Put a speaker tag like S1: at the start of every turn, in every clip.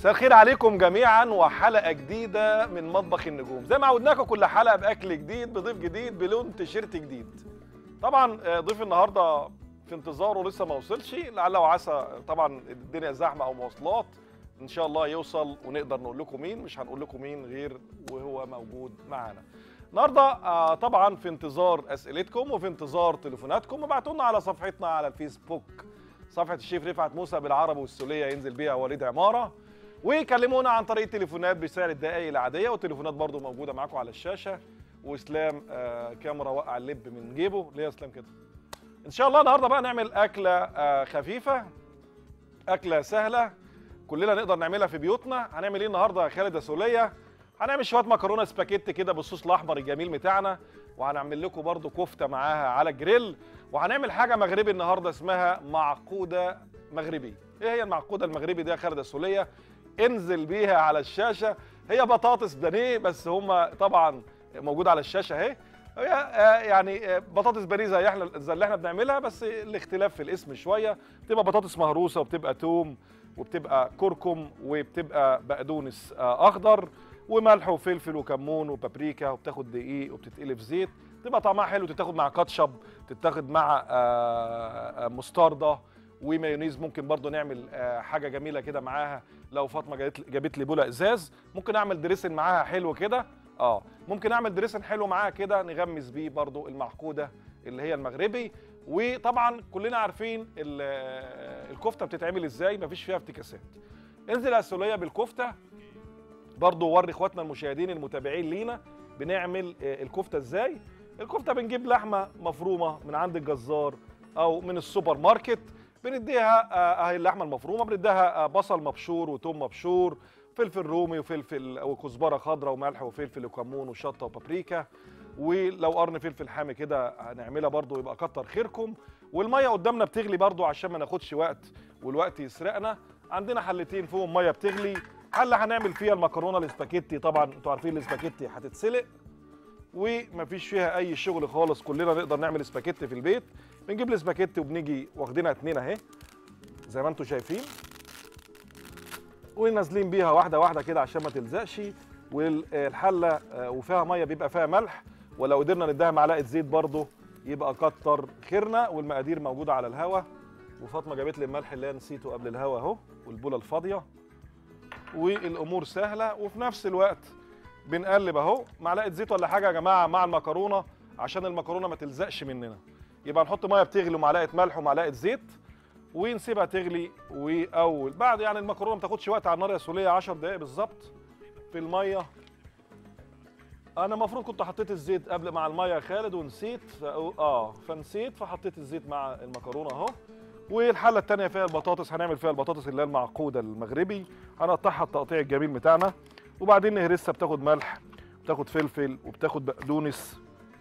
S1: مساء الخير عليكم جميعا وحلقه جديده من مطبخ النجوم زي ما عودناكم كل حلقه باكل جديد بضيف جديد بلون تيشيرت جديد طبعا آه، ضيف النهارده في انتظاره لسه ما وصلش لعل وعسى طبعا الدنيا زحمه او مواصلات ان شاء الله يوصل ونقدر نقول لكم مين مش هنقول لكم مين غير وهو موجود معانا النهارده آه، طبعا في انتظار اسئلتكم وفي انتظار تليفوناتكم ابعتوا لنا على صفحتنا على الفيسبوك صفحه الشيف رفعت موسى بالعربي والسوليه ينزل بيها وليد عماره وكلمونا عن طريق التليفونات بسعر الدقائق العاديه والتليفونات برضو موجوده معاكم على الشاشه واسلام آه كاميرا وقع اللب من جيبه ليه يا اسلام كده ان شاء الله النهارده بقى نعمل اكله آه خفيفه اكله سهله كلنا نقدر نعملها في بيوتنا هنعمل ايه النهارده يا خالد يا سوليه هنعمل شويه مكرونه سباكيتي كده بالصوص الاحمر الجميل بتاعنا وهنعمل لكم برضو كفته معاها على الجريل وهنعمل حاجه مغربي النهارده اسمها معقوده مغربي ايه هي المعقوده المغربي دي يا خالد يا سوليه انزل بيها على الشاشه هي بطاطس بانيه بس هم طبعا موجود على الشاشه اهي هي آه، يعني آه، بطاطس بانيه زي احنا زي اللي احنا بنعملها بس الاختلاف في الاسم شويه بتبقى بطاطس مهروسه وبتبقى توم وبتبقى كركم وبتبقى بقدونس آه، اخضر وملح وفلفل وكمون وبابريكا وبتاخد دقيق وبتتقلي في زيت تبقى طعمها حلو تتاخد مع كاتشب تتاخد مع آه، آه، مستردة ومايونيز ممكن برضو نعمل آه، حاجه جميله كده معاها لو فاطمه جابت جابت لي بوله ازاز ممكن اعمل دريسن معاها حلو كده اه ممكن اعمل دريسن حلو معاها كده نغمس بيه برضو المعقوده اللي هي المغربي وطبعا كلنا عارفين ال- آه، الكفته بتتعمل ازاي مفيش فيها افتكاسات انزل يا السوليه بالكفته برضو وري اخواتنا المشاهدين المتابعين لينا بنعمل آه، الكفته ازاي الكفته بنجيب لحمه مفرومه من عند الجزار او من السوبر ماركت بنديها آه، اهي اللحمه المفرومه بنديها آه، بصل مبشور وتوم مبشور فلفل رومي وفلفل وكزبره خضراء وملح وفلفل وكمون وشطه وبابريكا ولو قرن فلفل حامي كده هنعملها برضو يبقى كتر خيركم والميه قدامنا بتغلي برضو عشان ما ناخدش وقت والوقت يسرقنا عندنا حلتين فيهم ميه بتغلي حله هنعمل فيها المكرونه الاسباجيتي طبعا انتوا عارفين الاسباجيتي هتتسلق ومفيش فيها اي شغل خالص كلنا نقدر نعمل اسباجيتي في البيت بنجيب الاسباجيتي وبنيجي واخدينها اتنين اهي زي ما انتم شايفين ونازلين بيها واحده واحده كده عشان ما تلزقش والحله آه، وفيها ميه بيبقى فيها ملح ولو قدرنا نديها معلقه زيت برضه يبقى كتر خيرنا والمقادير موجوده على الهوا وفاطمه جابت لي الملح اللي انا نسيته قبل الهوا اهو والبوله الفاضيه والامور سهله وفي نفس الوقت بنقلب اهو معلقه زيت ولا حاجه يا جماعه مع المكرونه عشان المكرونه ما تلزقش مننا يبقى نحط ميه بتغلي ومعلقه ملح ومعلقه زيت ونسيبها تغلي واول بعد يعني المكرونه ما تاخدش وقت على النار يا سوليه 10 دقائق بالظبط في الميه انا المفروض كنت حطيت الزيت قبل مع الميه يا خالد ونسيت ف... اه فنسيت فحطيت الزيت مع المكرونه اهو والحله الثانيه فيها البطاطس هنعمل فيها البطاطس اللي هي المعقوده المغربي هنقطعها التقطيع الجميل بتاعنا وبعدين نهرسها بتاخد ملح بتاخد فلفل وبتاخد بقدونس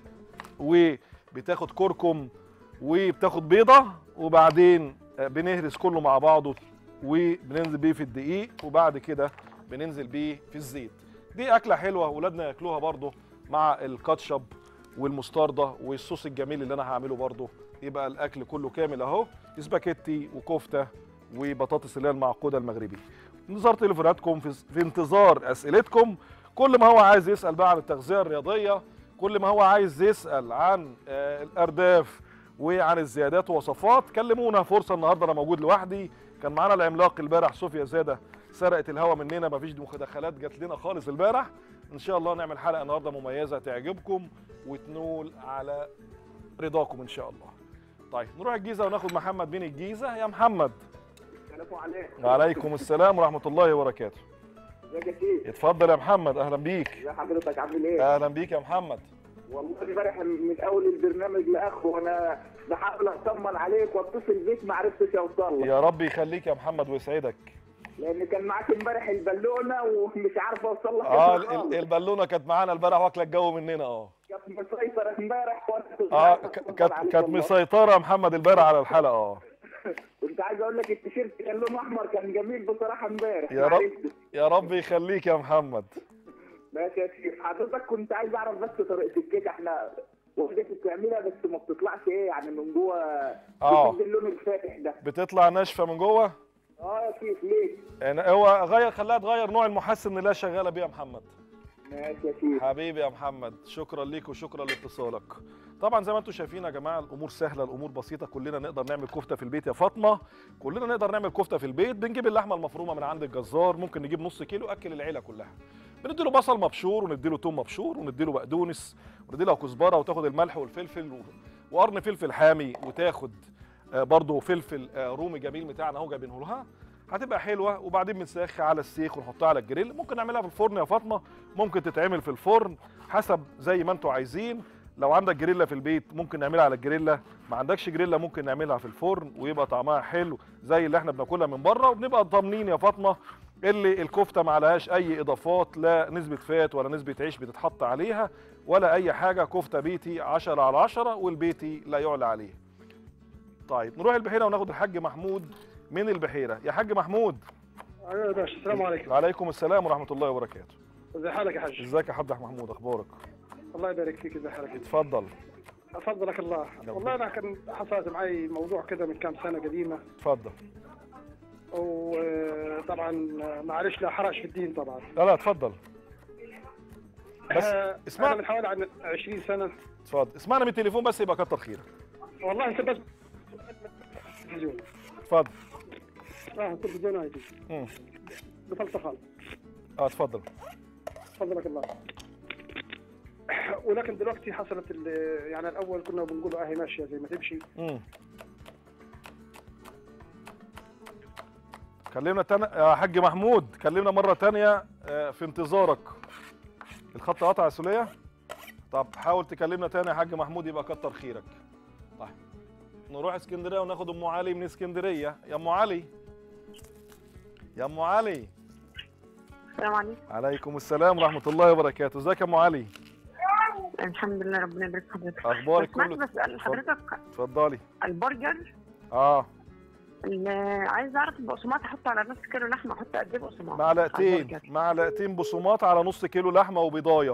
S1: وبتاخد كركم وبتاخد بيضه وبعدين آه، بنهرس كله مع بعضه وبننزل بيه في الدقيق وبعد كده بننزل بيه في الزيت دي اكله حلوه ولادنا ياكلوها برضه مع الكاتشب والمستردة والصوص الجميل اللي انا هعمله برضه يبقى الاكل كله كامل اهو سباكيتي وكفته وبطاطس اللي هي المعقوده المغربي انتظار تليفوناتكم في, في انتظار اسئلتكم كل ما هو عايز يسال بقى عن التغذيه الرياضيه كل ما هو عايز يسال عن آه، الارداف وعن الزيادات ووصفات كلمونا فرصه النهارده انا موجود لوحدي كان معانا العملاق البارح صوفيا زاده سرقت الهوا مننا مفيش مداخلات جات لنا خالص البارح ان شاء الله نعمل حلقه النهارده مميزه تعجبكم وتنول على رضاكم ان شاء الله طيب نروح الجيزه وناخد محمد من الجيزه يا محمد
S2: السلام عليكم
S1: وعليكم السلام ورحمه الله وبركاته
S2: ازيك يا سيدي
S1: اتفضل يا محمد اهلا بيك
S2: ازي حضرتك عامل ايه؟
S1: اهلا بيك يا محمد
S2: والله امبارح من اول البرنامج لاخره وانا بحاول اطمن عليك واتصل بيك ما عرفتش اوصل لك
S1: يا رب يخليك يا محمد ويسعدك
S2: لان كان معاك امبارح البالونه ومش عارف اوصل لك
S1: اه
S2: كده
S1: ال-
S2: خالص.
S1: البالونه كانت معانا البارح واكله الجو مننا اه
S2: كانت مسيطره امبارح وانا كنت
S1: اه
S2: عايز
S1: ك-
S2: أطمن
S1: كانت
S2: عليك
S1: كانت
S2: والله.
S1: مسيطره يا محمد البارح على الحلقه اه
S2: كنت عايز اقول لك التيشيرت كان لونه احمر كان جميل بصراحه امبارح
S1: يا
S2: ما
S1: رب.
S2: عرفتش.
S1: يا رب يخليك يا محمد
S2: ماشي يا شيخ حضرتك كنت عايز اعرف بس طريقه الكيك احنا والدتي بتعملها بس ما بتطلعش ايه يعني من جوه
S1: آه.
S2: بتدي اللون الفاتح ده
S1: بتطلع ناشفه من جوه
S2: اه يا شيخ ليه؟
S1: يعني هو غير خلاها تغير نوع المحسن اللي هي شغاله بيه يا محمد
S2: ماشي يا شيخ
S1: حبيبي يا محمد شكرا ليك وشكرا لاتصالك طبعا زي ما انتم شايفين يا جماعه الامور سهله الامور بسيطه كلنا نقدر نعمل كفته في البيت يا فاطمه كلنا نقدر نعمل كفته في البيت بنجيب اللحمه المفرومه من عند الجزار ممكن نجيب نص كيلو اكل العيله كلها بنديله بصل مبشور ونديله توم مبشور ونديله بقدونس ونديله كزبره وتاخد الملح والفلفل و- وقرن فلفل حامي وتاخد آه، برضه فلفل آه، رومي جميل بتاعنا اهو جايبينه لها هتبقى حلوه وبعدين بنسخها على السيخ ونحطها على الجريل ممكن نعملها في الفرن يا فاطمه ممكن تتعمل في الفرن حسب زي ما انتوا عايزين لو عندك جريلا في البيت ممكن نعملها على الجريلا ما عندكش جريلا ممكن نعملها في الفرن ويبقى طعمها حلو زي اللي احنا بناكلها من بره وبنبقى ضامنين يا فاطمه اللي الكفته ما عليهاش اي اضافات لا نسبه فات ولا نسبه عيش بتتحط عليها ولا اي حاجه كفته بيتي 10 على 10 والبيتي لا يعلى عليه طيب نروح البحيره وناخد الحاج محمود من البحيره يا حاج محمود
S3: ايوه يا باشا السلام عليكم
S1: وعليكم السلام ورحمه الله وبركاته
S3: ازي حالك يا حاج
S1: ازيك يا حاج محمود اخبارك
S3: الله يبارك فيك ازي حالك انت
S1: اتفضل
S3: افضلك الله
S1: يلا.
S3: والله انا كان حصلت معي موضوع كده من كام سنه قديمه
S1: اتفضل
S3: وطبعا معلش لا حرج في الدين طبعا
S1: لا لا اتفضل بس
S3: آه،
S1: اسمع.
S3: انا من حوالي عن 20 سنه
S1: اتفضل اسمعنا من التليفون بس يبقى كتر خيرك
S3: والله انت بس التلفزيون
S1: اتفضل
S3: اه التلفزيون عادي
S1: مم.
S3: قفلت خالص
S1: اه اتفضل
S3: فضلك الله ولكن دلوقتي حصلت ال- يعني الاول كنا بنقول اه هي ماشيه زي ما تمشي
S1: مم. كلمنا تاني يا حاج محمود كلمنا مرة تانية آه، في انتظارك الخط قطع يا سولية طب حاول تكلمنا تاني يا حاج محمود يبقى كتر خيرك طيب نروح اسكندرية وناخد ام علي من اسكندرية يا ام علي يا ام علي
S4: السلام عليكم
S1: عليكم السلام ورحمة الله وبركاته ازيك يا ام علي
S4: الحمد لله ربنا يبارك في حضرتك
S1: اخبارك
S4: سمعت
S1: كله
S4: بس أسأل حضرتك
S1: اتفضلي
S4: البرجر
S1: اه
S4: اللي عايز اعرف البقسماط احط على نص كيلو لحمه احط قد ايه بقسماط على
S1: معلقتين
S4: البرجر؟
S1: معلقتين بصمات على نص كيلو لحمه وبيضايه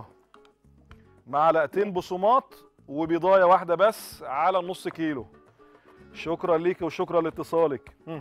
S1: معلقتين بصمات وبيضايه واحده بس على نص كيلو شكرا ليك وشكرا لاتصالك مم.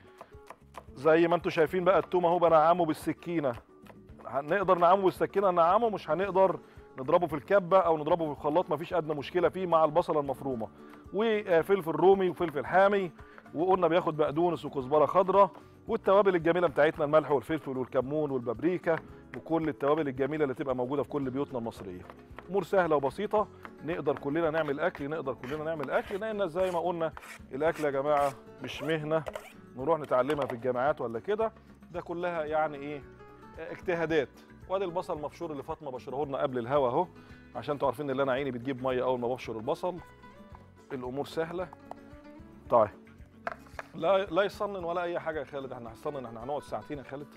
S1: زي ما انتم شايفين بقى التوم اهو بنعمه بالسكينه هنقدر نعمه بالسكينه نعمه مش هنقدر نضربه في الكبه او نضربه في الخلاط مفيش ادنى مشكله فيه مع البصله المفرومه وفلفل رومي وفلفل حامي وقلنا بياخد بقدونس وكزبره خضراء والتوابل الجميله بتاعتنا الملح والفلفل والكمون والبابريكا وكل التوابل الجميله اللي تبقى موجوده في كل بيوتنا المصريه امور سهله وبسيطه نقدر كلنا نعمل اكل نقدر كلنا نعمل اكل لان زي ما قلنا الاكل يا جماعه مش مهنه نروح نتعلمها في الجامعات ولا كده ده كلها يعني ايه اجتهادات وادي البصل مبشور اللي فاطمه بشره لنا قبل الهوا اهو عشان انتوا عارفين ان انا عيني بتجيب ميه اول ما ببشر البصل الامور سهله طيب لا لا يصنن ولا اي حاجه يا خالد احنا هنصنن احنا هنقعد ساعتين يا خالد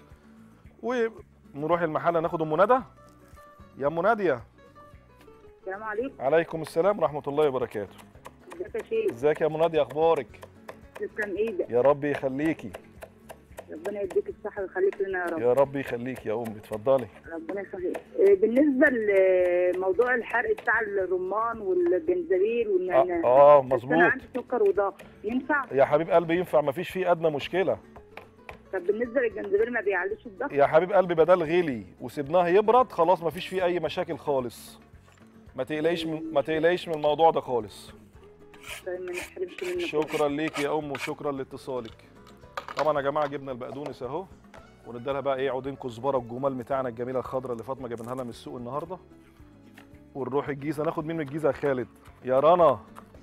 S1: ونروح المحل ناخد ام ندى يا ام ناديه
S5: السلام عليكم
S1: عليكم السلام ورحمه الله وبركاته
S5: ازيك يا شيخ
S1: ازيك يا ام ناديه اخبارك
S5: تسلم ايدك
S1: يا رب يخليكي
S5: ربنا يديك الصحه ويخليك لنا يا رب
S1: يا رب يخليك يا امي اتفضلي
S5: ربنا يخليك إيه، بالنسبه لموضوع الحرق بتاع الرمان والجنزبيل والنعناع
S1: اه
S5: بس
S1: مظبوط
S5: انا عندي سكر وضغط ينفع
S1: يا حبيب قلبي ينفع مفيش فيه ادنى مشكله
S5: طب بالنسبه للجنزبيل ما بيعليش الضغط
S1: يا حبيب قلبي بدل غلي وسيبناه يبرد خلاص مفيش فيه اي مشاكل خالص ما تقلقيش من ما تقلقيش من الموضوع ده خالص
S5: طيب ما نحرمش منك
S1: شكرا ليك يا ام وشكرا لاتصالك طبعا يا جماعه جبنا البقدونس اهو وندي لها بقى ايه عودين كزبره الجمال بتاعنا الجميله الخضراء اللي فاطمه جايبينها لنا من السوق النهارده ونروح الجيزه ناخد مين من الجيزه يا خالد يا رنا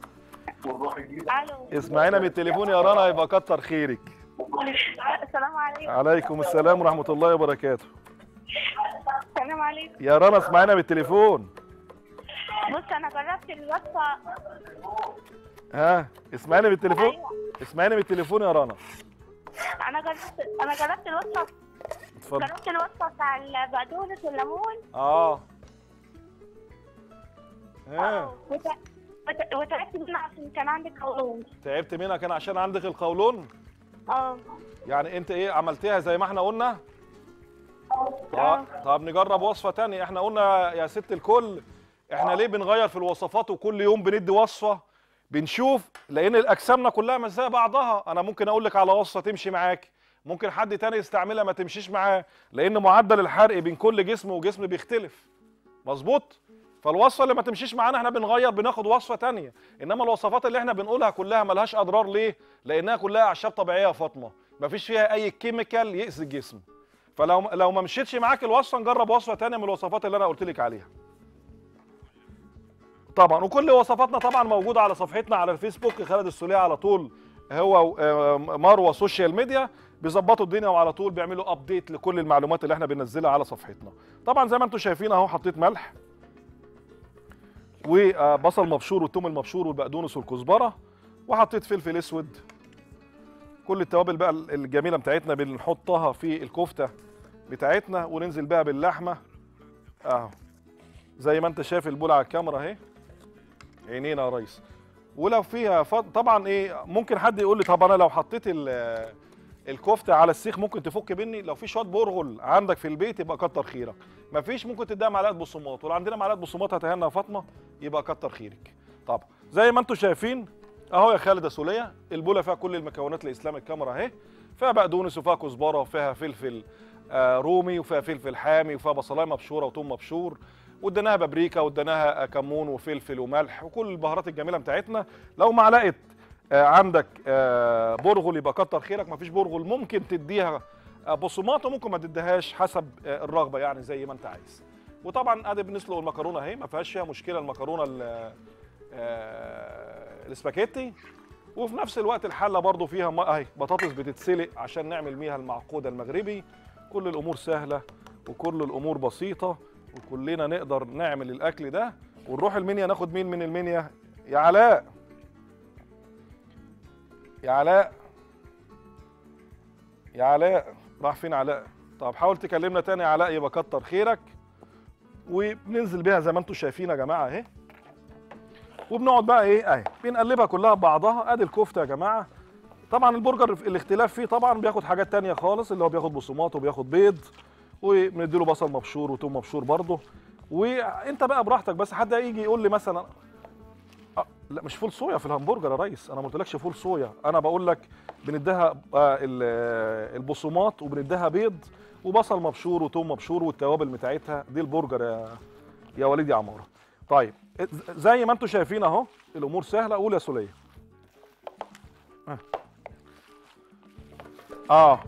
S6: الو
S1: اسمعينا من التليفون يا رنا يبقى كتر خيرك
S6: السلام عليكم
S1: عليكم السلام ورحمه الله وبركاته
S6: السلام عليكم
S1: يا رنا اسمعينا من التليفون
S6: بص انا جربت الوصفه
S1: ها اسمعينا من التليفون
S6: أيوة.
S1: اسمعينا من التليفون يا رنا
S6: انا جربت انا جربت الوصفه
S1: اتفضل
S6: جربت الوصفه بتاع البقدونس والليمون
S1: اه ها
S6: وت- وت- وتعبت منها عشان كان عندي قولون
S1: تعبت منها كان عشان عندك القولون
S6: اه
S1: يعني انت ايه عملتيها زي ما احنا قلنا طب, طب نجرب وصفة تانية احنا قلنا يا ست الكل احنا ليه بنغير في الوصفات وكل يوم بندي وصفة بنشوف لان الاجسامنا كلها مش زي بعضها انا ممكن اقول لك على وصفة تمشي معاك ممكن حد تاني يستعملها ما تمشيش معاه لان معدل الحرق بين كل جسم وجسم بيختلف مظبوط فالوصفه اللي ما تمشيش معانا احنا بنغير بناخد وصفه تانية انما الوصفات اللي احنا بنقولها كلها ملهاش اضرار ليه لانها كلها اعشاب طبيعيه يا فاطمه مفيش فيها اي كيميكال يأذي الجسم فلو لو ما مشيتش معاك الوصفه نجرب وصفه تانية من الوصفات اللي انا قلت لك عليها طبعا وكل وصفاتنا طبعا موجوده على صفحتنا على الفيسبوك خالد السوليه على طول هو و- آه، مروه سوشيال ميديا بيظبطوا الدنيا وعلى طول بيعملوا ابديت لكل المعلومات اللي احنا بننزلها على صفحتنا طبعا زي ما انتم شايفين اهو حطيت ملح وبصل مبشور والثوم المبشور والبقدونس والكزبره وحطيت فلفل اسود كل التوابل بقى الجميله بتاعتنا بنحطها في الكفته بتاعتنا وننزل بقى باللحمه اهو زي ما انت شايف البول على الكاميرا اهي عينينا يا ريس ولو فيها فض... طبعا ايه ممكن حد يقول لي طب انا لو حطيت ال- الكفته على السيخ ممكن تفك مني لو في شويه برغل عندك في البيت يبقى كتر خيرك مفيش ممكن تديها معلقه بصمات ولو عندنا معلقه بصمات هتهنى يا فاطمه يبقى كتر خيرك طب زي ما انتم شايفين اهو يا خالد يا سوليه البوله فيها كل المكونات لاسلام الكاميرا اهي فيها بقدونس وفيها كزبره وفيها فلفل آه رومي وفيها فلفل حامي وفيها بصلايه مبشوره وثوم مبشور واديناها بابريكا واديناها آه، كمون وفلفل وملح وكل البهارات الجميله بتاعتنا لو معلقه آه، عندك آه، برغل يبقى كتر خيرك مفيش برغل ممكن تديها آه، بصمات وممكن ما تديهاش حسب آه، الرغبه يعني زي ما انت عايز وطبعا ادي بنسلق المكرونه اهي ما فيهاش فيها مشكله المكرونه ال- آه، الاسباجيتي وفي نفس الوقت الحله برضو فيها م- اهي بطاطس بتتسلق عشان نعمل بيها المعقود المغربي كل الامور سهله وكل الامور بسيطه وكلنا نقدر نعمل الاكل ده ونروح المنيا ناخد مين من المنيا يا علاء يا علاء يا علاء راح فين علاء طب حاول تكلمنا تاني يا علاء يبقى كتر خيرك وبننزل بيها زي ما انتم شايفين يا جماعه اهي وبنقعد بقى ايه اهي بنقلبها كلها ببعضها ادي الكفته يا جماعه طبعا البرجر الاختلاف فيه طبعا بياخد حاجات تانية خالص اللي هو بياخد بصمات وبياخد بيض وبنديله بصل مبشور وتوم مبشور برضه وانت بقى براحتك بس حد يجي يقول لي مثلا آه، لا مش فول صويا في الهمبرجر يا ريس انا ما قلتلكش فول صويا انا بقول لك بنديها آه، ال- آه، البصمات وبنديها بيض وبصل مبشور وتوم مبشور والتوابل بتاعتها دي البرجر يا يا وليد يا عماره طيب ز- زي ما انتم شايفين اهو الامور سهله قول يا سوليه آه. اه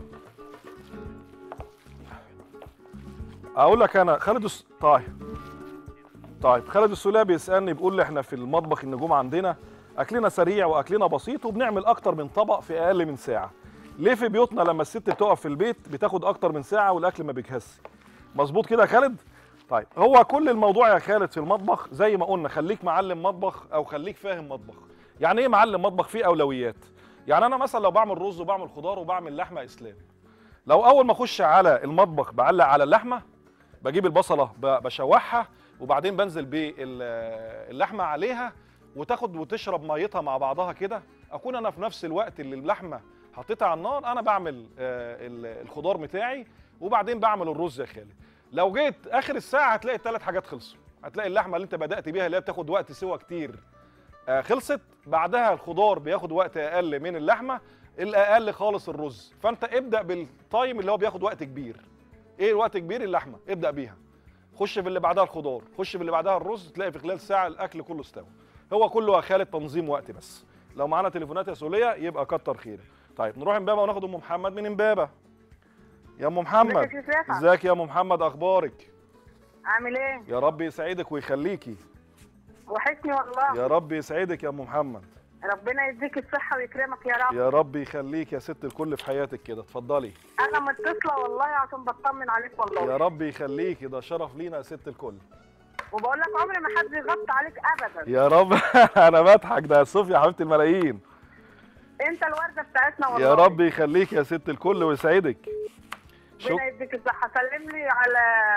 S1: اقول لك انا خالد الس... طيب طيب خالد السوليه بيسالني بيقول لي احنا في المطبخ النجوم عندنا اكلنا سريع واكلنا بسيط وبنعمل اكتر من طبق في اقل من ساعه ليه في بيوتنا لما الست بتقف في البيت بتاخد اكتر من ساعه والاكل ما بيجهزش مظبوط كده يا خالد طيب هو كل الموضوع يا خالد في المطبخ زي ما قلنا خليك معلم مطبخ او خليك فاهم مطبخ يعني ايه معلم مطبخ فيه اولويات يعني انا مثلا لو بعمل رز وبعمل خضار وبعمل لحمه اسلام لو اول ما اخش على المطبخ بعلق على اللحمه بجيب البصله ب- بشوحها وبعدين بنزل باللحمه عليها وتاخد وتشرب ميتها مع بعضها كده اكون انا في نفس الوقت اللي اللحمه حطيتها على النار انا بعمل آه، ال- الخضار بتاعي وبعدين بعمل الرز يا خالد لو جيت اخر الساعه هتلاقي الثلاث حاجات خلصوا هتلاقي اللحمه اللي انت بدات بيها اللي هي بتاخد وقت سوا كتير آه، خلصت بعدها الخضار بياخد وقت اقل من اللحمه الاقل خالص الرز فانت ابدا بالتايم اللي هو بياخد وقت كبير ايه الوقت كبير اللحمه ابدا بيها خش في اللي بعدها الخضار خش في اللي بعدها الرز تلاقي في خلال ساعه الاكل كله استوى هو كله يا خالد تنظيم وقت بس لو معانا تليفونات يا سوليه يبقى كتر خيرك طيب نروح امبابه وناخد ام محمد من امبابه يا ام محمد
S4: ازيك يا شيخة؟
S1: ازيك يا ام محمد اخبارك
S4: عامل ايه؟
S1: يا رب يسعدك ويخليكي
S4: وحشني والله
S1: يا رب يسعدك يا ام محمد
S4: ربنا يديك الصحة ويكرمك يا رب
S1: يا رب يخليك يا ست الكل في حياتك كده اتفضلي
S4: أنا متصلة والله عشان بطمن عليك والله
S1: يا رب يخليكي ده شرف لينا يا ست الكل
S4: وبقول لك عمري ما حد يغطي عليك أبدا
S1: يا رب انا بضحك ده يا صوفيا يا حبيبه الملايين
S4: أنت الوردة بتاعتنا والله
S1: يا رب يخليك يا ست الكل ويسعدك شك
S4: ربنا يديك الصحة سلم لي على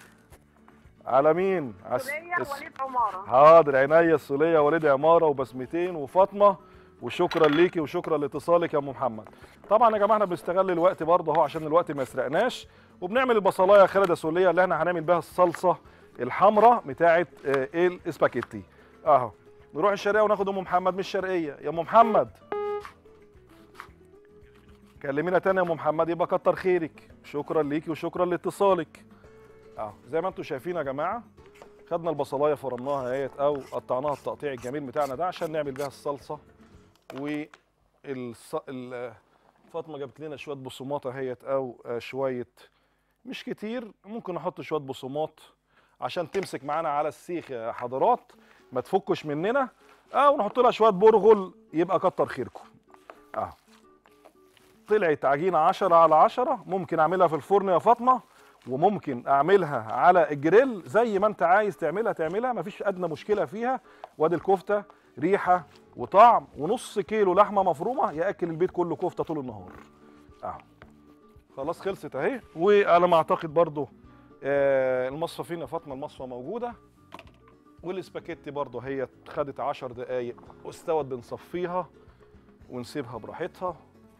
S1: على مين عس...
S4: سوريا
S1: الس-
S4: وليد عمارة
S1: حاضر عينيا السوليه وليد عماره وبسمتين وفاطمه وشكرا ليكي وشكرا لاتصالك يا ام محمد طبعا يا جماعه احنا بنستغل الوقت برضه اهو عشان الوقت ما يسرقناش وبنعمل البصلايه يا خالد يا سوليه اللي احنا هنعمل بيها الصلصه الحمراء بتاعه آه، ايه الاسباجيتي اهو نروح الشرقيه وناخد ام محمد من الشرقيه يا ام محمد كلمينا تاني يا ام محمد يبقى كتر خيرك شكرا ليكي وشكرا لاتصالك اهو زي ما انتم شايفين يا جماعه خدنا البصلايه فرمناها اهيت او قطعناها التقطيع الجميل بتاعنا ده عشان نعمل بيها الصلصه و الص... ال... فاطمه جابت لنا شويه بصمات اهيت او آه، شويه مش كتير ممكن نحط شويه بصمات عشان تمسك معانا على السيخ يا حضرات ما تفكش مننا او نحط لها شويه برغل يبقى كتر خيركم اهو طلعت عجينه 10 على 10 ممكن اعملها في الفرن يا فاطمه وممكن اعملها على الجريل زي ما انت عايز تعملها تعملها مفيش ادنى مشكله فيها وادي الكفته ريحه وطعم ونص كيلو لحمه مفرومه ياكل البيت كله كفته طول النهار اهو خلاص خلصت اهي وعلى ما اعتقد برضو آه المصفى فين يا فاطمه المصفى موجوده والاسباجيتي برضو هي خدت 10 دقايق واستوت بنصفيها ونسيبها براحتها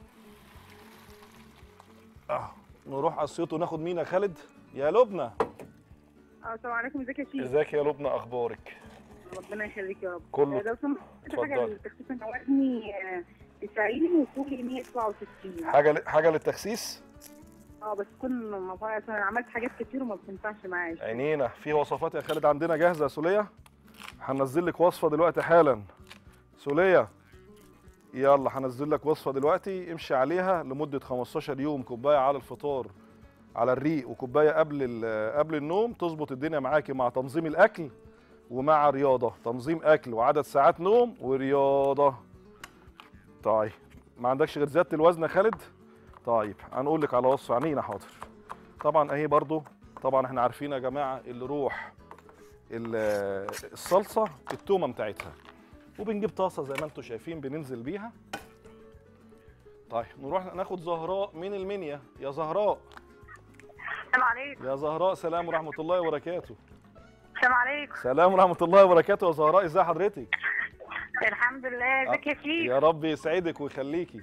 S1: اه نروح اسيوط وناخد مين يا خالد يا لبنى
S5: اه السلام عليكم ازيك يا شيخ
S1: ازيك يا لبنى اخبارك
S5: ربنا يخليك يا رب
S1: كله
S5: آه، لو سمحت في حاجه
S1: اتفضلي.
S5: للتخفيف انا وزني آه، 90 وطولي 167
S1: حاجه ل... حاجه للتخسيس
S5: اه بس كل ما بقى انا عملت حاجات كتير وما بتنفعش معايا
S1: عينينا في وصفات يا خالد عندنا جاهزه يا سوليه هنزل لك وصفه دلوقتي حالا سوليه يلا هنزل لك وصفه دلوقتي امشي عليها لمده 15 يوم كوبايه على الفطار على الريق وكوبايه قبل ال- قبل النوم تظبط الدنيا معاكي مع تنظيم الاكل ومع رياضه تنظيم اكل وعدد ساعات نوم ورياضه طيب ما عندكش غير زياده الوزن يا خالد طيب هنقول لك على وصفه عينينا حاضر طبعا اهي برضو طبعا احنا عارفين يا جماعه اللي روح ال- الصلصه التومه بتاعتها وبنجيب طاسه زي ما انتم شايفين بننزل بيها طيب نروح ناخد زهراء من المنيا يا زهراء
S4: السلام عليكم
S1: يا زهراء سلام ورحمه الله وبركاته
S4: السلام عليكم
S1: سلام ورحمه الله وبركاته يا زهراء ازي حضرتك
S4: الحمد لله ازيك يا شيخ
S1: يا رب يسعدك ويخليكي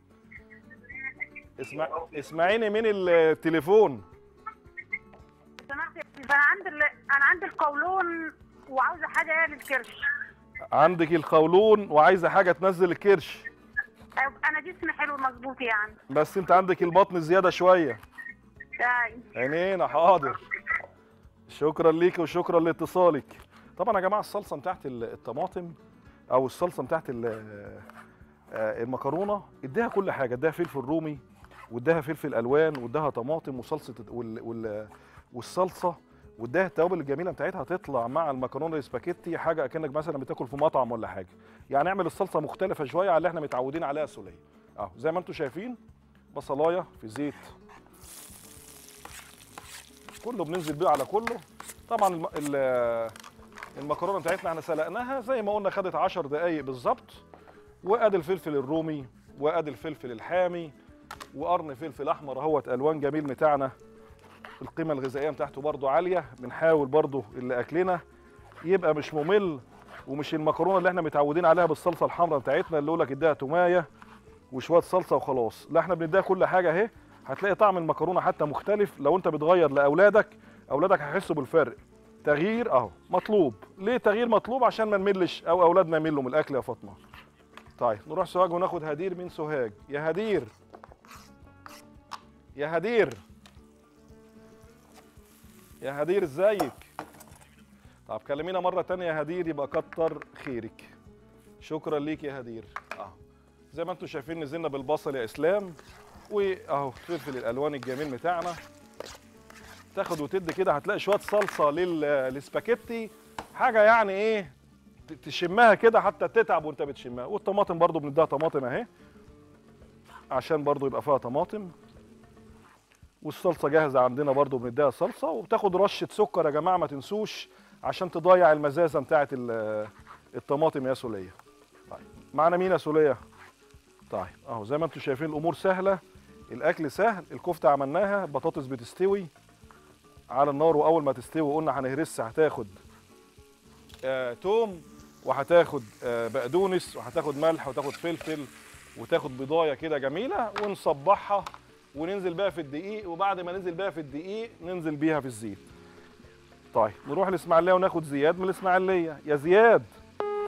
S1: اسمع اسمعيني من التليفون
S4: سمحت يا شيخ انا عندي ال... انا عندي القولون وعاوزه حاجه للكرش
S1: عندك القولون وعايزه حاجه تنزل الكرش
S4: انا جسمي حلو مظبوط يعني
S1: بس انت عندك البطن زياده شويه
S4: يعني
S1: عينينا حاضر شكرا ليك وشكرا لاتصالك طبعا يا جماعه الصلصه بتاعت ال- الطماطم او الصلصه بتاعت ال- آه، المكرونه اديها كل حاجه اديها فلفل رومي واديها فلفل الوان واديها طماطم وصلصه وال وال والصلصه واديها التوابل الجميله بتاعتها تطلع مع المكرونه السباكيتي حاجه اكنك مثلا بتاكل في مطعم ولا حاجه يعني اعمل الصلصه مختلفه شويه على اللي احنا متعودين عليها سوليه اهو زي ما انتم شايفين بصلايه في زيت كله بننزل بيه على كله طبعا الم... ال- المكرونه بتاعتنا احنا سلقناها زي ما قلنا خدت 10 دقايق بالظبط وادي الفلفل الرومي وادي الفلفل الحامي وقرن فلفل احمر اهوت الوان جميل بتاعنا القيمه الغذائيه بتاعته برضو عاليه بنحاول برضو اللي اكلنا يبقى مش ممل ومش المكرونه اللي احنا متعودين عليها بالصلصه الحمراء بتاعتنا اللي يقول لك اديها تومايه وشويه صلصه وخلاص لا احنا بنديها كل حاجه اهي هتلاقي طعم المكرونه حتى مختلف لو انت بتغير لاولادك اولادك هيحسوا بالفرق تغيير اهو مطلوب ليه تغيير مطلوب عشان ما نملش او اولادنا يملوا من الاكل يا فاطمه طيب نروح سوهاج وناخد هدير من سوهاج يا هدير يا هدير يا هدير ازيك طب كلمينا مره تانية يا هدير يبقى كتر خيرك شكرا ليك يا هدير اه زي ما انتم شايفين نزلنا بالبصل يا اسلام واهو فلفل الالوان الجميل بتاعنا تاخد وتدي كده هتلاقي شويه صلصه لل- للسباكيتي حاجه يعني ايه ت- تشمها كده حتى تتعب وانت بتشمها والطماطم برضو بنديها طماطم اهي عشان برضو يبقى فيها طماطم والصلصه جاهزه عندنا برضو بنديها صلصه وبتاخد رشه سكر يا جماعه ما تنسوش عشان تضيع المزازه بتاعه ال- الطماطم يا سوليه طيب معانا مين يا سوليه طيب اهو زي ما انتم شايفين الامور سهله الاكل سهل الكفته عملناها بطاطس بتستوي على النار واول ما تستوي قلنا هنهرسها هتاخد آه توم وهتاخد آه بقدونس وهتاخد ملح وتاخد فلفل وتاخد بضايه كده جميله ونصبحها وننزل بيها في الدقيق وبعد ما ننزل بيها في الدقيق ننزل بيها في الزيت طيب نروح الاسماعيليه وناخد زياد من الاسماعيليه يا زياد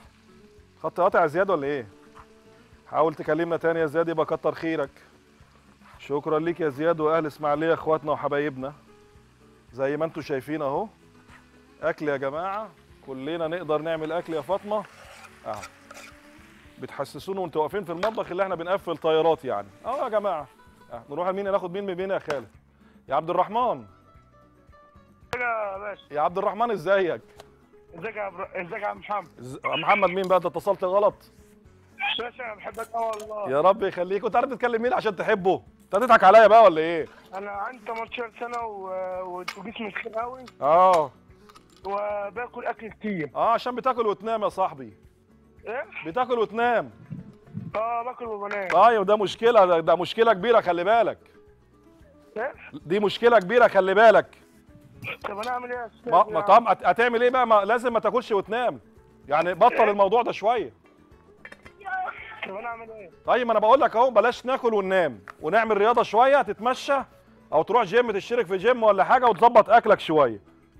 S1: خط قاطع يا زياد ولا ايه حاول تكلمنا تاني يا زياد يبقى كتر خيرك شكرا ليك يا زياد واهل اسماعيليه اخواتنا وحبايبنا زي ما انتم شايفين اهو اكل يا جماعه كلنا نقدر نعمل اكل يا فاطمه اهو بتحسسونا وانتوا واقفين في المطبخ اللي احنا بنقفل طيارات يعني اهو يا جماعه أه. نروح لمين ناخد مين من مين يا خالد يا عبد الرحمن
S3: يا باشا
S1: يا عبد الرحمن ازيك
S3: ازيك يا عبر- ازيك يا عم محمد
S1: إز- محمد مين بقى انت اتصلت غلط
S3: باشا انا بحبك اه والله
S1: يا رب يخليك وانت عارف تتكلم مين عشان تحبه انت هتضحك عليا بقى ولا ايه
S3: انا عندي 18 سنه و... و- وجسمي تخين قوي
S1: اه
S3: وباكل اكل كتير
S1: اه عشان بتاكل وتنام يا صاحبي
S3: ايه
S1: بتاكل وتنام
S3: اه باكل وبنام
S1: طيب ده مشكله ده, ده مشكله كبيره خلي بالك
S3: ايه
S1: دي مشكله كبيره خلي بالك
S3: طب انا اعمل ايه يا استاذ
S1: ما, ما
S3: يعني؟
S1: طب هت- هتعمل ايه بقى ما لازم ما تاكلش وتنام يعني بطل الموضوع ده شويه
S3: طب انا اعمل ايه
S1: طيب ما انا بقول لك اهو بلاش ناكل وننام ونعمل رياضه شويه تتمشى او تروح جيم تشترك في جيم ولا حاجه وتظبط اكلك شويه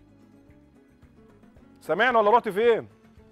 S1: سامعني ولا رحت فين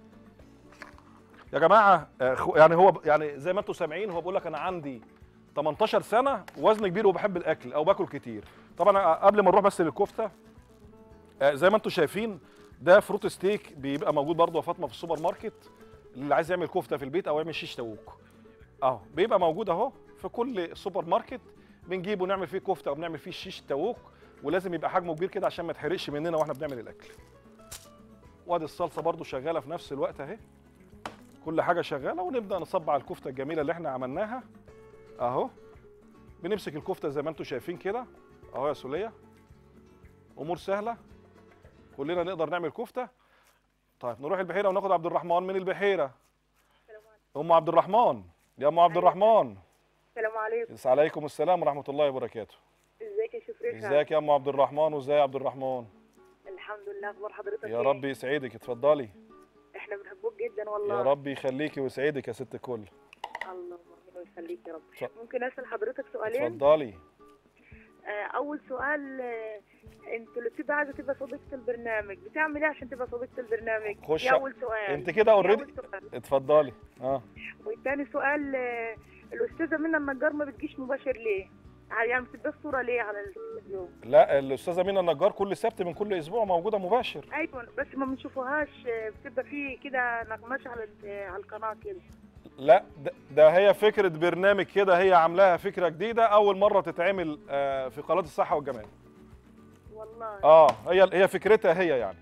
S1: يا جماعه آه، خو- يعني هو يعني زي ما انتم سامعين هو بيقول لك انا عندي 18 سنه وزن كبير وبحب الاكل او باكل كتير طبعا آه، قبل ما نروح بس للكفته آه، زي ما انتم شايفين ده فروت ستيك بيبقى موجود برضه يا فاطمه في السوبر ماركت اللي عايز يعمل كفته في البيت او يعمل شيش تاووك اهو بيبقى موجود اهو في كل سوبر ماركت بنجيبه ونعمل فيه كفته او بنعمل فيه شيش تاووك ولازم يبقى حجمه كبير كده عشان ما يتحرقش مننا واحنا بنعمل الاكل وادي الصلصه برضو شغاله في نفس الوقت اهي كل حاجه شغاله ونبدا نصبع الكفته الجميله اللي احنا عملناها اهو بنمسك الكفته زي ما انتم شايفين كده اهو يا سوليه امور سهله كلنا نقدر نعمل كفته طيب نروح البحيره وناخد عبد الرحمن من البحيره ام عبد الرحمن يا ام عبد الرحمن
S5: السلام عليكم
S1: عليكم السلام ورحمه الله وبركاته
S5: ازيك يا شيخ رفعت
S1: ازيك يا ام عبد الرحمن وازاي يا عبد الرحمن
S5: الحمد لله اخبار حضرتك
S1: يا
S5: إيه؟
S1: رب يسعدك اتفضلي
S5: احنا بنحبوك جدا والله
S1: يا رب يخليكي ويسعدك يا ست الكل
S5: الله ربنا يخليك يا رب
S1: اتف-
S5: ممكن اسال حضرتك سؤالين
S1: اتفضلي
S5: آه اول سؤال آه انت اللي بتبقى عايزه تبقى صديقه البرنامج بتعمل ايه عشان تبقى صديقه البرنامج
S1: خش
S5: دي
S1: ع-
S5: اول سؤال
S1: انت كده
S5: دي
S1: اوريدي
S5: أول سؤال.
S1: اتفضلي اه
S5: والتاني سؤال آه الاستاذه منى النجار ما بتجيش مباشر ليه يعني بتبقى الصوره ليه على التلفزيون
S1: لا الاستاذه مينا النجار كل سبت من كل اسبوع موجوده مباشر
S5: ايوه بس ما بنشوفوهاش آه، بتبقى في كده نغمشه على ال- على القناه كده
S1: لا ده, ده هي فكره برنامج كده هي عاملاها فكره جديده اول مره تتعمل آه في قناه الصحه والجمال
S5: والله
S1: اه هي هي فكرتها هي يعني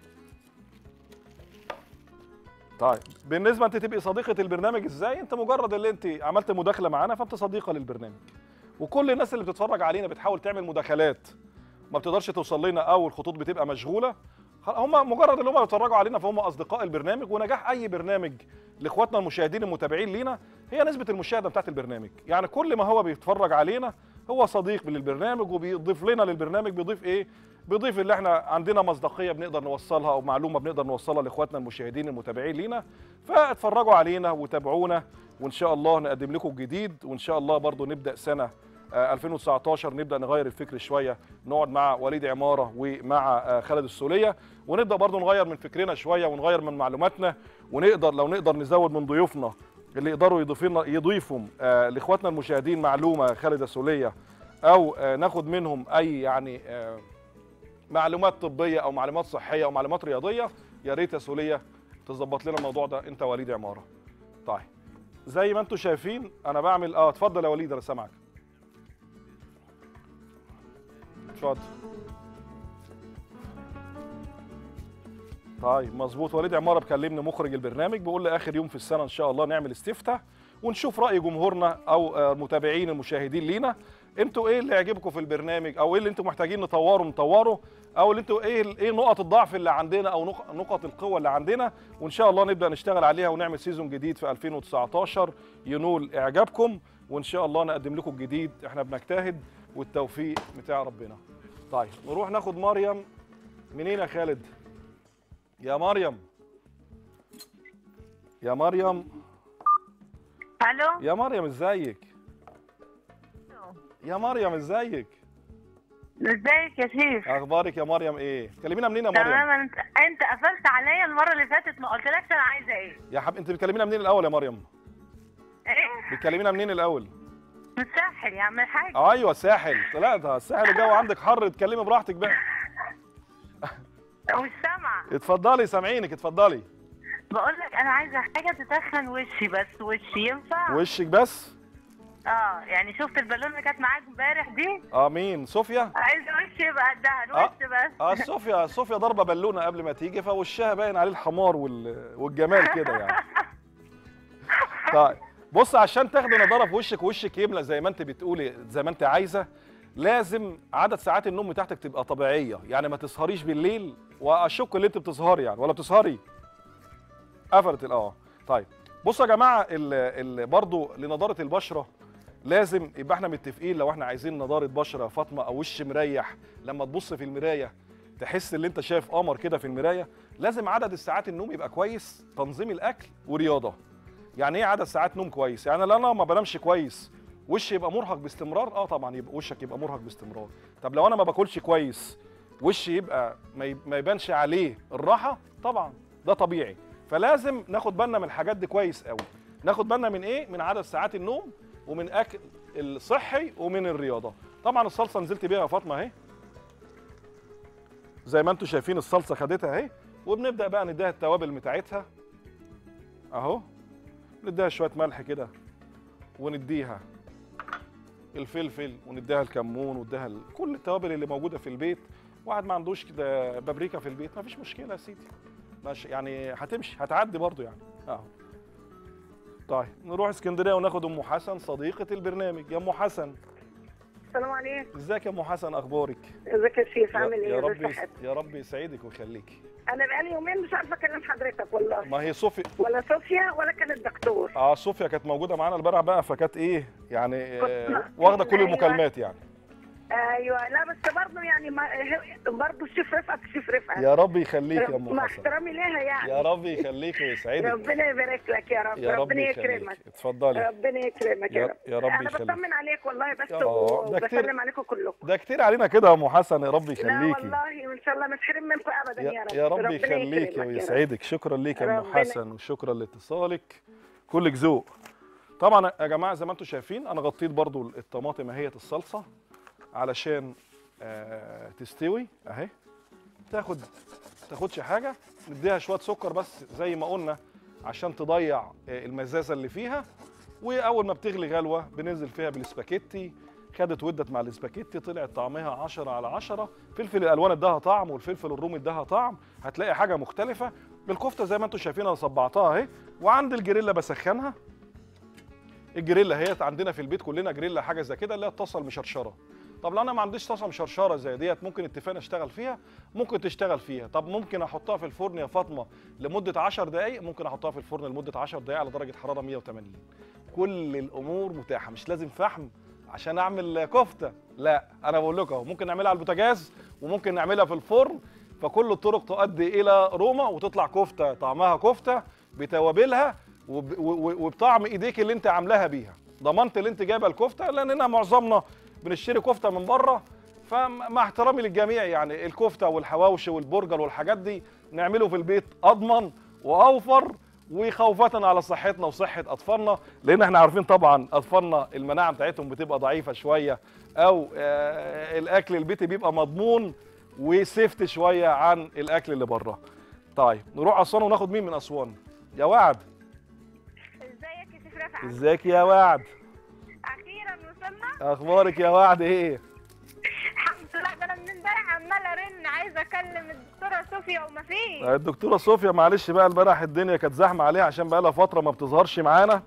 S1: طيب بالنسبه انت تبقي صديقه البرنامج ازاي انت مجرد اللي انت عملت مداخله معانا فانت صديقه للبرنامج وكل الناس اللي بتتفرج علينا بتحاول تعمل مداخلات ما بتقدرش توصل لنا او الخطوط بتبقى مشغوله خ- هم مجرد اللي هم بيتفرجوا علينا فهم اصدقاء البرنامج ونجاح اي برنامج لاخواتنا المشاهدين المتابعين لينا هي نسبه المشاهده بتاعت البرنامج يعني كل ما هو بيتفرج علينا هو صديق للبرنامج وبيضيف لنا للبرنامج بيضيف ايه بيضيف اللي احنا عندنا مصداقيه بنقدر نوصلها او معلومه بنقدر نوصلها لاخواتنا المشاهدين المتابعين لينا فاتفرجوا علينا وتابعونا وان شاء الله نقدم لكم جديد وان شاء الله برضو نبدا سنه آه، 2019 نبدا نغير الفكر شويه نقعد مع وليد عماره ومع آه، خالد السوليه ونبدا برضو نغير من فكرنا شويه ونغير من معلوماتنا ونقدر لو نقدر نزود من ضيوفنا اللي يقدروا يضيفوا لنا يضيفوا آه، لاخواتنا المشاهدين معلومه خالد السوليه او آه، ناخد منهم اي يعني آه، معلومات طبيه او معلومات صحيه او معلومات رياضيه يا ريت يا سوليه تظبط لنا الموضوع ده انت وليد عماره طيب زي ما انتم شايفين انا بعمل اه اتفضل يا وليد انا سامعك اتفضل طيب مظبوط وليد عماره بكلمني مخرج البرنامج بيقول لي اخر يوم في السنه ان شاء الله نعمل استفتاء ونشوف راي جمهورنا او آه، المتابعين المشاهدين لينا انتوا ايه اللي يعجبكم في البرنامج او ايه اللي انتوا محتاجين نطوره نطوره او اللي انتوا ايه ايه نقط الضعف اللي عندنا او نق- نقط القوه اللي عندنا وان شاء الله نبدا نشتغل عليها ونعمل سيزون جديد في 2019 ينول اعجابكم وان شاء الله نقدم لكم الجديد احنا بنجتهد والتوفيق بتاع ربنا طيب نروح ناخد مريم منين يا خالد يا مريم يا مريم
S4: الو
S1: يا مريم ازيك يا مريم ازيك
S4: ازيك يا شيخ
S1: اخبارك يا مريم ايه كلمينا منين يا مريم
S4: تمام انت انت قفلت عليا المره اللي فاتت ما قلتلكش انا عايزه ايه
S1: يا حب انت بتكلمينا منين الاول يا مريم
S4: ايه
S1: بتكلمينا منين الاول
S4: من الساحل الساحل يعمل حاجه
S1: ايوه ساحل لا ده الساحل الجو عندك حر اتكلمي براحتك بقى
S4: مش سامعه
S1: اتفضلي سامعينك اتفضلي
S4: بقول لك انا عايزه حاجه تسخن وشي بس وشي ينفع
S1: وشك بس
S4: اه يعني شفت البالونه اللي كانت معاك امبارح دي
S1: اه مين صوفيا
S4: عايزه وشي يبقى الدهن
S1: آه.
S4: وش بس
S1: اه صوفيا صوفيا ضربه بالونه قبل ما تيجي فوشها باين عليه الحمار وال... والجمال كده يعني طيب بص عشان تاخدي نضاره في وشك ووشك يملى زي ما انت بتقولي زي ما انت عايزه لازم عدد ساعات النوم بتاعتك تبقى طبيعيه يعني ما تسهريش بالليل واشك ان انت بتسهري يعني ولا بتسهري قفلت ال- اه طيب بصوا يا جماعه ال... ال... برضو لنضاره البشره لازم يبقى احنا متفقين لو احنا عايزين نضاره بشره يا فاطمه او وش مريح لما تبص في المرايه تحس ان انت شايف قمر كده في المرايه لازم عدد الساعات النوم يبقى كويس تنظيم الاكل ورياضه يعني ايه عدد ساعات نوم كويس يعني لو انا ما بنامش كويس وشي يبقى مرهق باستمرار اه طبعا يبقى وشك يبقى مرهق باستمرار طب لو انا ما باكلش كويس وشي يبقى ما يب- ما يبانش عليه الراحه طبعا ده طبيعي فلازم ناخد بالنا من الحاجات دي كويس قوي ناخد بالنا من ايه من عدد ساعات النوم ومن اكل الصحي ومن الرياضه طبعا الصلصه نزلت بيها يا فاطمه اهي زي ما انتم شايفين الصلصه خدتها اهي وبنبدا بقى نديها التوابل بتاعتها اهو نديها شويه ملح كده ونديها الفلفل ونديها الكمون ونديها ال- كل التوابل اللي موجوده في البيت واحد ما عندوش كده بابريكا في البيت ما فيش مشكله يا سيدي ماشي يعني هتمشي هتعدي برضو يعني اهو طيب نروح اسكندريه وناخد ام حسن صديقه البرنامج يا ام حسن
S5: السلام عليكم
S1: ازيك يا ام حسن اخبارك
S5: ازيك يا شيف
S1: يا-
S5: عامل ايه
S1: يا
S5: ازي
S1: رب
S5: صحتك
S1: يا رب يسعدك ويخليكي
S5: انا بقالي يومين مش عارفه اكلم حضرتك والله
S1: ما هي صوفيا
S5: ولا صوفيا ولا كان الدكتور
S1: اه صوفيا كانت موجوده معانا البارح بقى فكانت ايه يعني آه
S5: كنت-
S1: واخده كل
S5: أيوة.
S1: المكالمات يعني
S5: ايوه لا بس برضه يعني ما برضه الشيف رفعت الشيف رفعت
S1: يا رب يخليك يا ام
S5: مع
S1: حسن
S5: احترامي ليها يعني
S1: يا رب يخليك ويسعدك
S5: ربنا يبارك لك يا رب
S1: يا رب
S5: ربنا
S1: يخليك
S5: يكرمك
S1: اتفضلي
S5: ربنا يكرمك
S1: يا-
S5: يا رب
S1: يا رب
S5: انا
S1: يخليك.
S5: بطمن عليك والله بس
S1: آه، ده كتير.
S5: وبسلم عليكم كلكم
S1: ده كتير علينا كده يا ام حسن يا رب
S5: لا
S1: يخليكي
S5: والله ان شاء الله ما تحرم منكم ابدا يا
S1: يا,
S5: رب
S1: يا رب
S5: ربنا
S1: يخليك
S5: يكرمك يا رب.
S1: ويسعدك شكرا ليك يا ام
S5: ربنا-
S1: حسن وشكرا لاتصالك كلك ذوق طبعا يا جماعه زي ما انتم شايفين انا غطيت برضو الطماطم اهيت الصلصه علشان آه تستوي اهي تاخد تاخدش حاجه نديها شويه سكر بس زي ما قلنا عشان تضيع آه، المزازه اللي فيها واول ما بتغلي غلوه بننزل فيها بالسباكيتي خدت ودت مع الاسباجيتي طلعت طعمها 10 على 10 فلفل الالوان اداها طعم والفلفل الرومي اداها طعم هتلاقي حاجه مختلفه الكفته زي ما انتم شايفين انا صبعتها اهي وعند الجريلا بسخنها الجريلا هي عندنا في البيت كلنا جريلا حاجه زي كده اللي هي الطاسه المشرشره طب لو انا ما عنديش طاسه مشرشره زي ديت ممكن اتفقنا اشتغل فيها ممكن تشتغل فيها طب ممكن احطها في الفرن يا فاطمه لمده 10 دقائق ممكن احطها في الفرن لمده 10 دقائق على درجه حراره 180 كل الامور متاحه مش لازم فحم عشان اعمل كفته لا انا بقول لكم اهو ممكن نعملها على البوتاجاز وممكن نعملها في الفرن فكل الطرق تؤدي الى روما وتطلع كفته طعمها كفته بتوابلها وب- و- وبطعم ايديك اللي انت عاملاها بيها ضمنت اللي انت جايبه الكفته لاننا معظمنا بنشتري كفته من بره فمع احترامي للجميع يعني الكفته والحواوشي والبرجر والحاجات دي نعمله في البيت اضمن واوفر وخوفة على صحتنا وصحة أطفالنا لأن احنا عارفين طبعا أطفالنا المناعة بتاعتهم بتبقى ضعيفة شوية أو آه الأكل البيتي بيبقى مضمون وسيفت شوية عن الأكل اللي بره. طيب نروح أسوان وناخد مين من أسوان؟ يا وعد
S4: ازيك يا شيخ رفعت
S1: ازيك يا وعد؟
S4: اخيرا وصلنا
S1: أخبارك يا وعد إيه؟
S4: الحمد لله ده انا من امبارح عماله ارن عايزه اكلم الدكتوره صوفيا ومفيش
S1: الدكتورة صوفيا معلش بقى امبارح الدنيا كانت زحمة عليها عشان بقى لها فترة ما بتظهرش معانا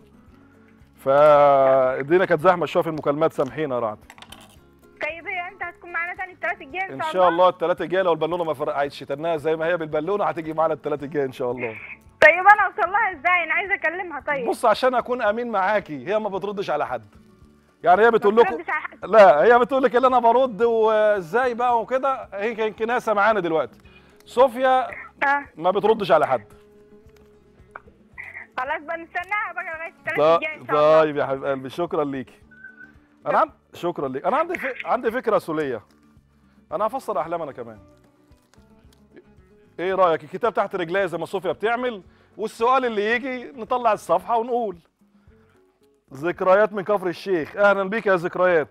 S1: فالدنيا كانت زحمة شوية في المكالمات سامحينا يا رعد
S4: طيب هي انت هتكون معانا تاني الثلاث الجاي
S1: ان شاء الله الثلاثة الجاية لو البالونة ما فرقعتش تنها زي ما هي بالبالونة هتيجي معانا الثلاثة الجاية ان شاء الله
S4: طيب انا اوصل لها ازاي انا عايزه اكلمها طيب
S1: بص عشان اكون امين معاكي هي ما بتردش على حد يعني هي بتقول
S4: ما
S1: لكم
S4: تردش على حد.
S1: لا هي بتقول لك اللي انا برد وازاي بقى وكده هي كان كناسه معانا دلوقتي صوفيا
S4: اه
S1: ما بتردش على حد
S4: خلاص بقى نستناها بقى لغايه الثلاث
S1: طيب
S4: الجاي ان شاء الله
S1: طيب يا حبيب قلبي شكرا ليكي انا عن... شكرا ليك انا عندي ف... عندي فكره سوليه انا هفسر احلام انا كمان ايه رايك الكتاب تحت رجليا زي ما صوفيا بتعمل والسؤال اللي يجي نطلع الصفحه ونقول ذكريات من كفر الشيخ اهلا بيك يا ذكريات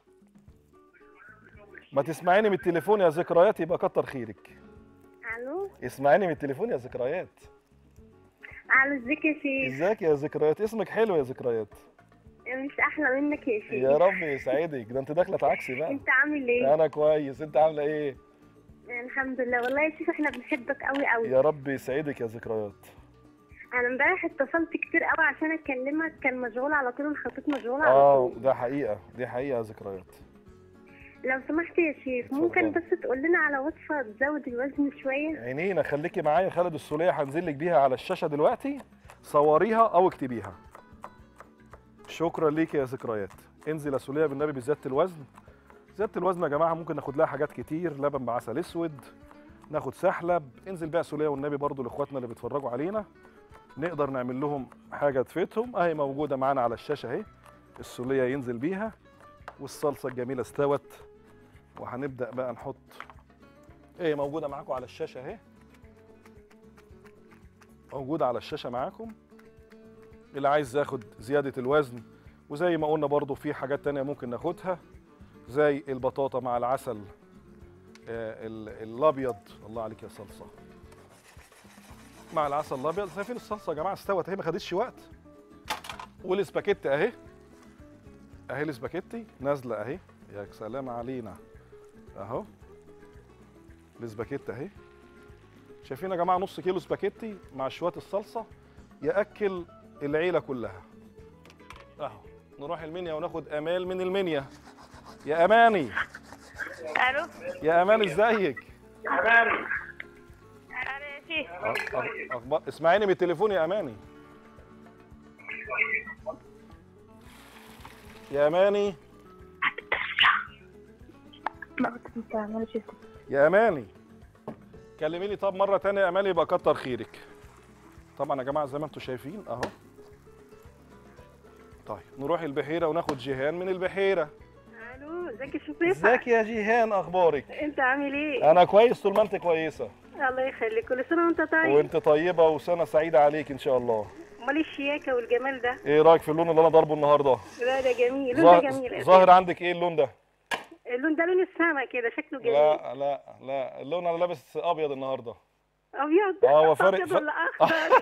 S1: ما تسمعيني من التليفون يا ذكريات يبقى كتر خيرك
S6: الو
S1: اسمعيني من التليفون يا ذكريات
S6: الو ازيك يا شيخ
S1: ازيك يا ذكريات اسمك حلو يا ذكريات
S6: مش احلى منك يا شيخ
S1: يا رب يسعدك ده انت داخله تعكسي بقى
S6: انت عامل ايه
S1: انا كويس انت عامله ايه
S6: الحمد لله والله يا شيخ احنا بنحبك قوي قوي
S1: يا رب يسعدك يا ذكريات
S6: انا امبارح اتصلت كتير قوي عشان اكلمك كان مشغول على طول الخطيط مشغول على
S1: اه
S6: طول
S1: ده حقيقه دي حقيقه يا ذكريات
S6: لو سمحت يا شيخ ممكن
S1: اتفضل.
S6: بس تقول لنا على وصفه تزود الوزن شويه
S1: عينينا خليكي معايا خالد السوليه هنزل لك بيها على الشاشه دلوقتي صوريها او اكتبيها شكرا ليك يا ذكريات انزل يا سوليه بالنبي بزياده الوزن زياده الوزن يا جماعه ممكن ناخد لها حاجات كتير لبن بعسل اسود ناخد سحلب انزل بقى سوليه والنبي برضو لاخواتنا اللي بيتفرجوا علينا نقدر نعمل لهم حاجه تفيدهم اهي موجوده معانا على الشاشه اهي السوليه ينزل بيها والصلصه الجميله استوت وهنبدا بقى نحط ايه موجوده معاكم على الشاشه اهي موجوده على الشاشه معاكم اللي عايز ياخد زياده الوزن وزي ما قلنا برضو في حاجات تانية ممكن ناخدها زي البطاطا مع العسل آه، ال- الابيض الله عليك يا صلصه مع العسل الابيض شايفين الصلصه يا جماعه استوت اهي ما خدتش وقت والسباكيتي اهي اهي السباكيتي نازله اهي يا سلام علينا اهو الاسباجيتي اهي شايفين يا جماعه نص كيلو سباكيتي مع شويه الصلصه ياكل العيله كلها اهو نروح المنيا وناخد امال من المنيا يا اماني
S6: الو
S1: يا امان ازيك
S6: الو يا شيخ
S1: أخ- أخ- اخبار اسمعيني من التليفون يا اماني يا اماني
S6: ما بتعملش
S1: يا اماني كلمي لي طب مره تانية يا اماني يبقى كتر خيرك طبعا يا جماعه زي ما انتم شايفين اهو طيب نروح البحيره وناخد جيهان من البحيره
S5: الو ازيك يا شفيفة
S1: ازيك يا جيهان اخبارك
S5: انت عامل ايه
S1: انا كويس طول ما انت كويسه
S5: الله يخليك كل سنه وانت طيب
S1: وانت طيبه وسنه سعيده عليك ان شاء الله
S5: امال الشياكه والجمال ده
S1: ايه رايك في اللون اللي انا ضاربه النهارده
S5: لا ده جميل اللون ده
S1: ظا-
S5: جميل
S1: ظاهر عندك ايه اللون ده
S5: اللون ده لون السما كده شكله جميل
S1: لا لا لا اللون انا لابس ابيض النهارده
S5: ابيض
S1: اه، هو فارق-
S5: ابيض
S1: ف-
S5: ولا اخضر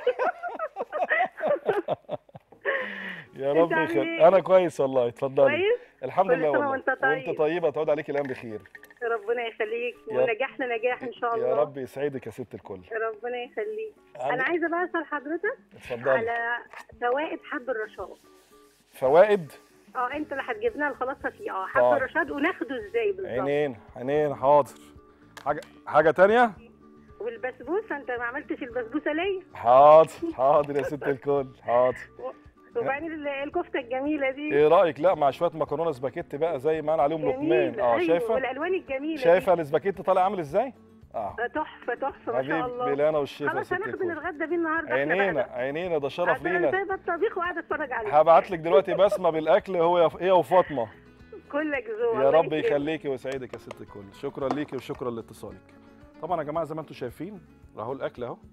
S1: يا رب
S5: عامل
S1: يخليك
S5: ايه؟
S1: انا كويس والله اتفضلي
S5: كويس
S1: الحمد
S5: كل
S1: لله
S5: سنة
S1: والله
S5: وانت طيب.
S1: وانت طيبه تعود عليك الايام بخير
S5: ربنا يخليك
S1: يا-
S5: ونجاحنا نجاح ان شاء الله
S1: يا رب يسعدك يا ست الكل
S5: ربنا يخليك انا
S1: عندك-
S5: عايزه بقى اسال حضرتك
S1: اتفضلي
S5: على فوائد حب الرشاد
S1: فوائد
S5: اه انت اللي هتجيب لنا الخلاصه فيه اه حب
S1: طيب.
S5: الرشاد وناخده ازاي بالظبط
S1: عينين عينين حاضر حاجه حاجه تانية
S5: والبسبوسه انت ما عملتش البسبوسه ليا
S1: حاضر حاضر يا ست الكل حاضر
S5: وبعدين ال- الكفته الجميله دي
S1: ايه رايك لا مع شويه مكرونه سباكيتي بقى زي ما انا عليهم لقمان
S5: جميله
S1: اه
S5: أيوة.
S1: شايفه
S5: والالوان الجميله دي.
S1: شايفه السباكيتي طالع عامل ازاي اه
S5: آه، تحفه تحفه ما شاء
S1: حبيب
S5: الله
S1: بلانا والشيف يا
S5: خلاص
S1: ست
S5: هناخد
S1: الكل
S5: نتغدى بيه النهارده إحنا
S1: عينينا
S5: بقى.
S1: عينينا ده شرف
S5: عشان انا
S1: لينا
S5: سايبه الطبيخ وقاعده اتفرج عليه
S1: هبعت لك دلوقتي بسمه بالاكل هو يا هي وفاطمه
S5: كلك ذوق
S1: يا
S5: الله
S1: رب
S5: يكرمك.
S1: يخليكي ويسعدك يا ست الكل شكرا ليكي وشكرا لاتصالك طبعا يا جماعه زي ما انتم شايفين اهو الاكل اهو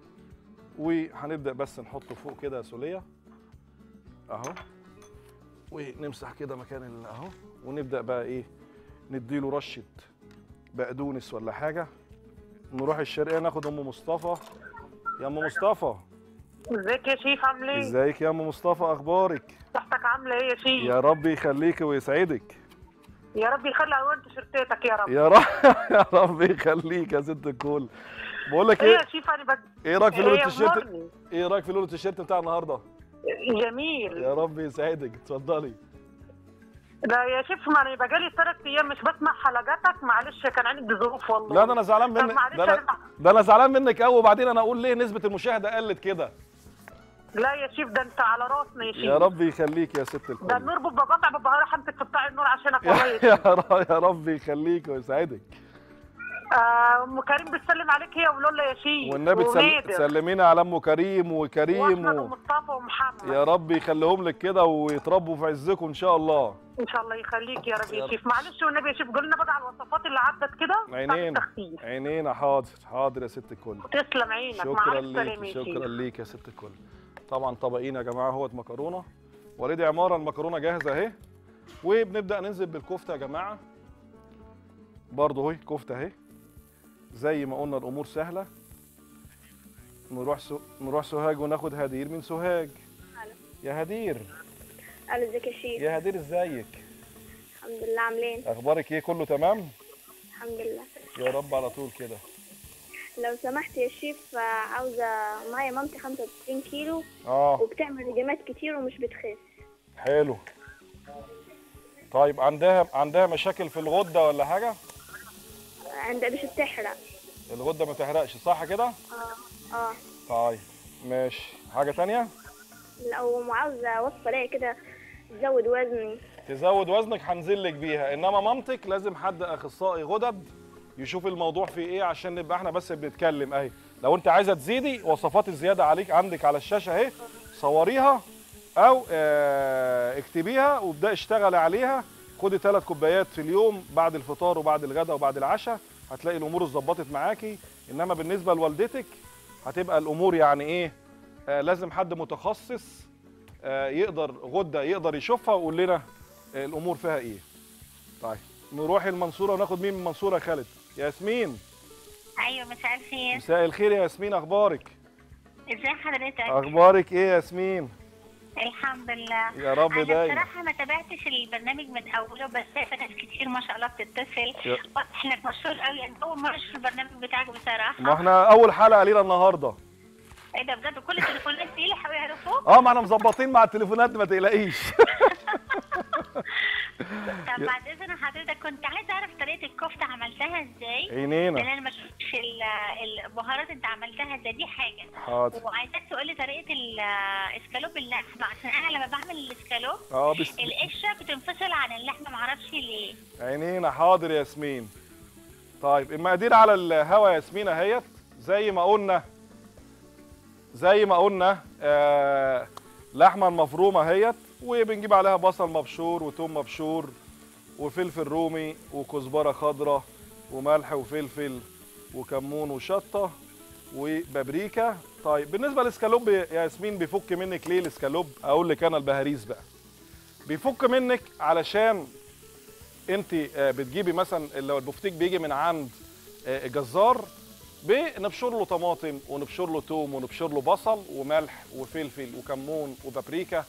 S1: وهنبدا بس نحطه فوق كده يا سوليه اهو ونمسح كده مكان ال- اهو ونبدا بقى ايه نديله رشه بقدونس ولا حاجه نروح الشرقيه ناخد ام مصطفى يا ام مصطفى
S4: ازيك يا شيف عامل ايه؟
S1: ازيك يا ام مصطفى اخبارك
S4: صحتك عامله ايه يا شيف؟
S1: يا رب يخليكي ويسعدك
S4: يا رب يخلي الوان تيشيرتاتك يا رب
S1: يا رب يا رب يخليك يا ست الكل بقول لك
S4: ايه
S1: ايه
S4: يا شيف انا بد...
S1: ايه رايك في لون
S4: ايه
S1: التيشيرت
S4: أمرني؟
S1: ايه رايك في لون التيشيرت بتاع النهارده
S4: جميل
S1: يا رب يسعدك اتفضلي
S4: ده يا شيف ما انا بقالي ثلاث ايام مش بسمع حلقاتك معلش كان عندي ظروف والله
S1: لا ده انا زعلان
S4: طب
S1: منك
S4: معلش
S1: ده انا
S4: أنا-
S1: ده انا زعلان منك قوي وبعدين انا اقول ليه نسبه المشاهده قلت كده
S4: لا يا شيف ده انت على راسنا يا شيف
S1: يا رب يخليك يا ست
S4: ده
S1: الكل
S4: النور ببقى قطع ببقى رايح امسك في بتاع النور عشانك والله يا
S1: يا
S4: شيف
S1: ر- يا رب يخليك ويسعدك
S4: آه، ام كريم بتسلم عليك هي ولولا يا شيف
S1: والنبي تسل...
S4: ونادر
S1: تسلمينا على ام كريم وكريم
S4: واحمد
S1: و...
S4: ومصطفى ومحمد
S1: يا رب يخليهم لك كده ويتربوا في عزكم ان شاء الله
S4: ان شاء الله يخليك يا رب
S1: يا
S4: يا
S1: رب.
S4: شيف معلش والنبي يا شيف قول لنا بقى على الوصفات اللي عدت كده بتاعت
S1: عينينا
S4: التخفيف.
S1: عينينا حاضر حاضر يا ست الكل
S4: تسلم عينك مع
S1: شكرا
S4: الف سلامه
S1: ليك
S4: يا
S1: شكرا
S4: شيف
S1: ليك يا ست الكل طبعا طبقين يا جماعه اهوت مكرونه وليد عماره المكرونه جاهزه اهي وبنبدا ننزل بالكفته يا جماعه برضه اهي كفته اهي زي ما قلنا الامور سهله نروح سو... نروح سوهاج وناخد هدير من سوهاج يا هدير
S6: الو ازيك يا شيف
S1: يا هدير ازيك
S6: الحمد لله عاملين
S1: اخبارك ايه كله تمام
S6: الحمد لله
S1: يا رب على طول كده
S6: لو سمحت يا شيف آه، عاوزه معايا مامتي 95 كيلو
S1: اه
S6: وبتعمل هجمات كتير ومش بتخس
S1: حلو طيب عندها عندها مشاكل في الغده ولا حاجه
S6: عندها مش بتحرق
S1: الغده ما تحرقش صح كده
S6: اه اه
S1: طيب ماشي حاجه تانية
S6: لو عاوزه وصفه ليا كده تزود وزني
S1: تزود وزنك هنزل لك بيها انما مامتك لازم حد اخصائي غدد يشوف الموضوع في ايه عشان نبقى احنا بس بنتكلم اهي لو انت عايزه تزيدي وصفات الزياده عليك عندك على الشاشه اهي صوريها او آه، اكتبيها وابداي اشتغلي عليها خدي ثلاث كوبايات في اليوم بعد الفطار وبعد الغداء وبعد العشاء هتلاقي الامور اتظبطت معاكي انما بالنسبه لوالدتك هتبقى الامور يعني ايه آه لازم حد متخصص آه يقدر غده يقدر يشوفها ويقول لنا آه الامور فيها ايه طيب نروح المنصوره وناخد مين من المنصوره يا خالد ياسمين
S7: ايوه مساء الخير
S1: مساء الخير يا ياسمين اخبارك
S7: ازي حضرتك
S1: اخبارك ايه يا ياسمين
S7: الحمد لله
S1: يا رب
S7: انا
S1: دايما
S7: بصراحه ما تابعتش البرنامج من اوله بس شايفه ناس كتير ما شاء الله بتتصل
S1: يا-
S7: احنا مشهور قوي انا اول مره اشوف البرنامج بتاعك بصراحه
S1: ما احنا اول حلقه لينا النهارده
S7: ايه ده بجد كل التليفونات دي اللي حاولوا يعرفوه
S1: اه ما احنا مظبطين مع التليفونات ما تقلقيش
S7: طب بعد اذن حضرتك كنت عايزه اعرف طريقه الكفته عملتها ازاي لان
S1: عينينا
S7: انا ما شفتش ال- البهارات انت عملتها ازاي دي حاجه
S1: حاضر
S7: وعايزاك تقول لي طريقه الاسكالوب اللحمه عشان انا لما بعمل الاسكالوب
S1: اه بس
S7: القشره بتنفصل عن اللحمه معرفش ليه
S1: عينينا حاضر يا ياسمين طيب المقادير على الهوا يا ياسمين اهيت زي ما قلنا زي ما قلنا آه لحمه المفرومه اهيت وبنجيب عليها بصل مبشور وتوم مبشور وفلفل رومي وكزبره خضراء وملح وفلفل وكمون وشطه وبابريكا طيب بالنسبه للاسكالوب يا ياسمين بيفك منك ليه الاسكالوب اقول لك انا البهاريز بقى بيفك منك علشان انت آه، بتجيبي مثلا لو البفتيك بيجي من عند آه، جزار بنبشر له طماطم ونبشر له توم ونبشر له بصل وملح وفلفل وكمون وبابريكا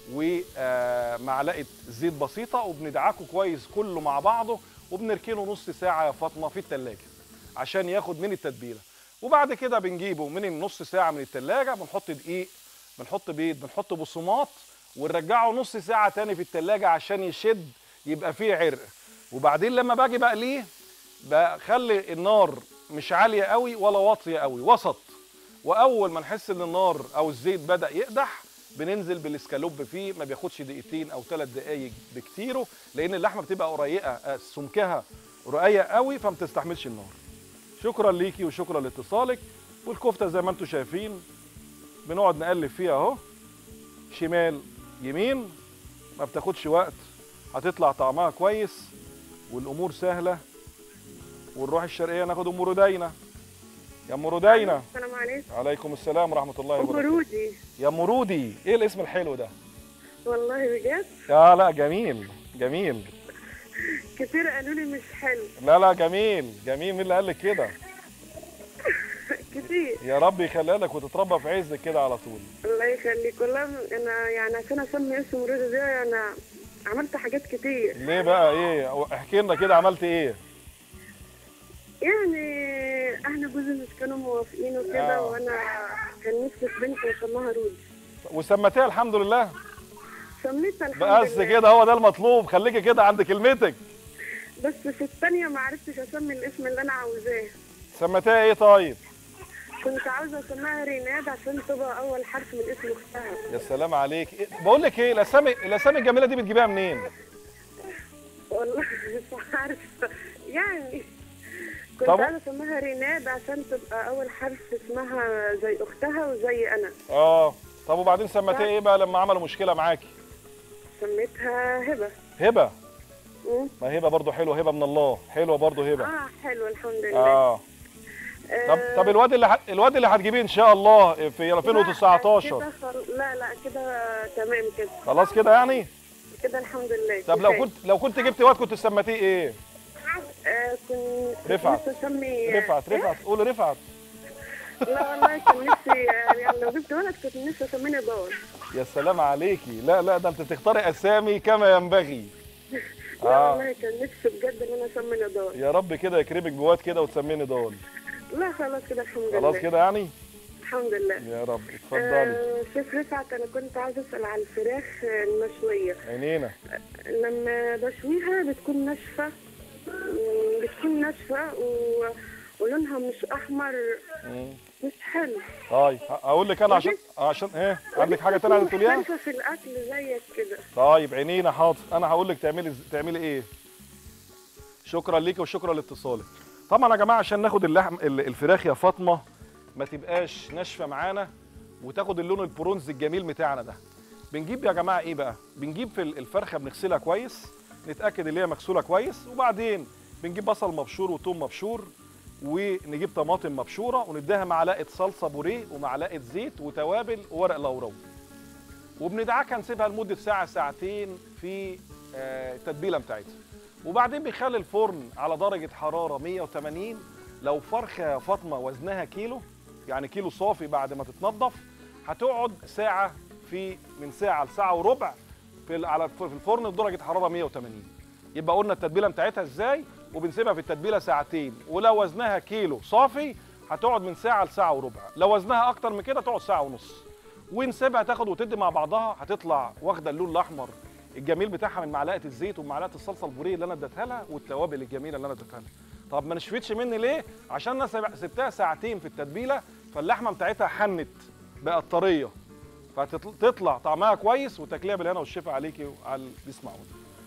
S1: ومعلقه زيت بسيطه وبندعكه كويس كله مع بعضه وبنركنه نص ساعه يا فاطمه في التلاجة عشان ياخد من التتبيله وبعد كده بنجيبه من النص ساعه من التلاجة بنحط دقيق بنحط بيض بنحط بصمات ونرجعه نص ساعه تاني في التلاجة عشان يشد يبقى فيه عرق وبعدين لما باجي بقليه بخلي النار مش عاليه قوي ولا واطيه قوي وسط واول ما نحس ان النار او الزيت بدا يقدح بننزل بالاسكالوب فيه ما بياخدش دقيقتين او ثلاث دقائق بكتيره لان اللحمه بتبقى قريقه آه، سمكها رقيق قوي فما بتستحملش النار شكرا ليكي وشكرا لاتصالك والكفته زي ما انتم شايفين بنقعد نقلب فيها اهو شمال يمين ما بتاخدش وقت هتطلع طعمها كويس والامور سهله ونروح الشرقيه ناخد ام رودينا يا ام رودينا
S6: السلام عليكم
S1: عليكم السلام ورحمه الله
S6: ام
S1: وبركاته
S6: رودي
S1: يا ام رودي ايه الاسم الحلو ده
S6: والله بجد
S1: لا لا جميل جميل
S6: كتير قالوا لي مش حلو
S1: لا لا جميل جميل مين اللي قال لك كده
S6: كتير
S1: يا رب يخليها لك وتتربى في عزك كده على طول
S6: الله يخليك والله انا يعني عشان اسمي اسم رودي دي انا عملت حاجات كتير
S1: ليه بقى ايه احكي لنا كده عملت ايه
S6: يعني اهل جوزي مش كانوا موافقين وكده
S1: آه.
S6: وانا كان نفسي في بنت وسماها رودي
S1: وسمتيها الحمد لله
S6: سميتها الحمد
S1: بس
S6: لله
S1: كده هو ده المطلوب خليكي كده عند كلمتك
S6: بس في الثانيه ما عرفتش اسمي الاسم اللي انا عاوزاه
S1: سمتيها ايه طيب
S6: كنت عاوزه اسميها ريناد عشان تبقى اول حرف من اسم اختها
S1: يا سلام عليك إيه؟ بقول لك ايه الاسامي الاسامي الجميله دي بتجيبها منين
S6: والله مش عارفه يعني كنت
S1: طب-
S6: عايزه اسميها ريناد عشان تبقى اول حرف اسمها زي اختها وزي انا
S1: اه طب وبعدين سمتيها ايه بقى لما عملوا مشكله معاكي
S6: سميتها هبه
S1: هبه
S6: مم.
S1: ما هبه برضو حلوه هبه من الله حلوه برضو هبه
S6: اه حلوه الحمد لله
S1: اه طب طب الواد اللي ح... الواد اللي هتجيبيه ان شاء الله في 2019
S6: لا, كده خل- لا لا كده تمام كده
S1: خلاص كده يعني
S6: كده الحمد لله
S1: طب لو
S6: كفاية.
S1: كنت لو كنت جبت واد كنت سميتيه ايه
S6: آه كنت
S1: رفعت.
S6: كنت اسمي
S1: رفعت رفعت قول رفعت
S6: لا والله كان نفسي يعني لو جبت ولد كنت نفسي اسميني دار
S1: يا سلام عليكي لا لا ده انت تختاري اسامي كما ينبغي
S6: لا
S1: آه.
S6: والله كان نفسي بجد ان انا اسميني دار
S1: يا رب كده يكرمك بواد كده وتسميني دول
S6: لا خلاص كده الحمد لله
S1: خلاص كده يعني
S6: الحمد لله
S1: يا رب اتفضلي
S6: آه شيف رفعت انا كنت عايزه اسال على الفراخ المشويه
S1: عينينا
S6: لما بشويها بتكون ناشفه مم، بتكون ناشفه و... ولونها مش احمر
S1: مم.
S6: مش حلو
S1: طيب اقول لك انا عشان عشان ايه عندك حاجه تانية عايزه تقوليها
S6: مختلفة في الاكل زيك كده
S1: طيب عينينا حاضر انا هقول لك تعملي إز- تعملي ايه شكرا ليكي وشكرا لاتصالك طبعا يا جماعه عشان ناخد اللحم ال- الفراخ يا فاطمه ما تبقاش ناشفه معانا وتاخد اللون البرونز الجميل بتاعنا ده بنجيب يا جماعه ايه بقى بنجيب في ال- الفرخه بنغسلها كويس نتاكد ان هي مغسوله كويس وبعدين بنجيب بصل مبشور وثوم مبشور ونجيب طماطم مبشوره ونديها معلقه صلصه بوريه ومعلقه زيت وتوابل وورق لورو وبندعكها نسيبها لمده ساعه ساعتين في آه، التتبيله بتاعتها وبعدين بنخلي الفرن على درجه حراره 180 لو فرخه يا فاطمه وزنها كيلو يعني كيلو صافي بعد ما تتنضف هتقعد ساعه في من ساعه لساعه وربع في ال- على الف- في الفرن بدرجه حراره 180 يبقى قلنا التتبيله بتاعتها ازاي وبنسيبها في التتبيله ساعتين ولو وزنها كيلو صافي هتقعد من ساعه لساعه وربع لو وزنها اكتر من كده تقعد ساعه ونص ونسيبها تاخد وتدي مع بعضها هتطلع واخده اللون الاحمر الجميل بتاعها من معلقه الزيت ومعلقه الصلصه البوريه اللي انا اديتها لها والتوابل الجميله اللي انا اديتها لها طب ما نشفتش مني ليه عشان انا سيب- سبتها ساعتين في التتبيله فاللحمه بتاعتها حنت بقت طريه فتطلع طعمها كويس وتاكليها بالهنا والشفا عليكي وعلى اللي بيسمعونا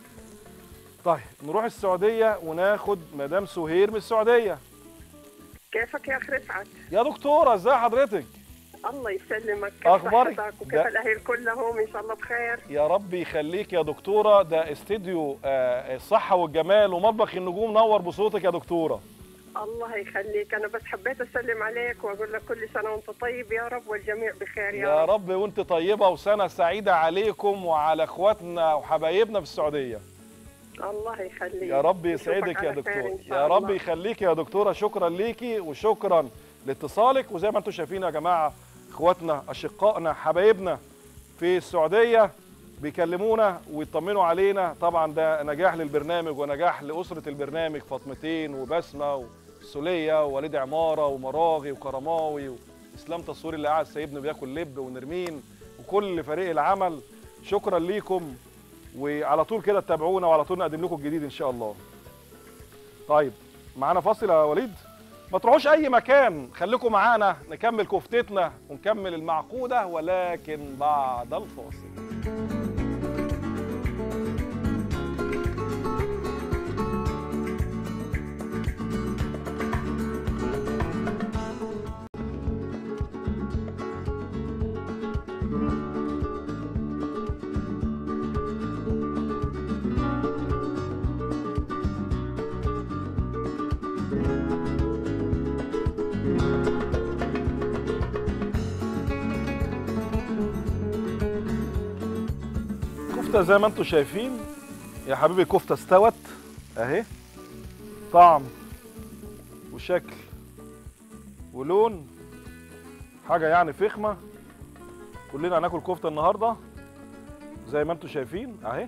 S1: طيب نروح السعوديه وناخد مدام سهير من السعوديه
S6: كيفك يا اخ رفعت
S1: يا دكتوره ازي حضرتك
S6: الله يسلمك كيف
S1: أخبارك؟
S6: صحتك وكيف
S1: ده-
S6: الاهل كلهم ان شاء الله بخير
S1: يا رب يخليك يا دكتوره ده استديو آه، الصحه والجمال ومطبخ النجوم نور بصوتك يا دكتوره
S6: الله يخليك انا بس حبيت اسلم عليك واقول لك كل سنه وانت طيب يا رب والجميع بخير يا,
S1: يا
S6: رب
S1: رب وانت طيبه وسنه سعيده عليكم وعلى اخواتنا وحبايبنا في السعوديه
S6: الله يخليك
S1: يا رب
S6: نشوفك
S1: يسعدك يا
S6: على خير
S1: دكتور
S6: إن شاء
S1: يا رب
S6: الله.
S1: يخليك يا دكتوره شكرا ليكي وشكرا لاتصالك وزي ما انتم شايفين يا جماعه اخواتنا اشقائنا حبايبنا في السعوديه بيكلمونا ويطمنوا علينا طبعا ده نجاح للبرنامج ونجاح لاسره البرنامج فاطمتين وبسمه وسوليه ووليد عماره ومراغي وكرماوي واسلام تصوير اللي قاعد سايبنا بياكل لب ونرمين وكل فريق العمل شكرا ليكم وعلى طول كده تتابعونا وعلى طول نقدم لكم الجديد ان شاء الله طيب معانا فاصل يا وليد ما تروحوش اي مكان خليكم معانا نكمل كفتتنا ونكمل المعقوده ولكن بعد الفاصل كفته زي ما انتم شايفين يا حبيبي الكفته استوت اهي طعم وشكل ولون حاجه يعني فخمه كلنا هناكل كفته النهارده زي ما انتم شايفين اهي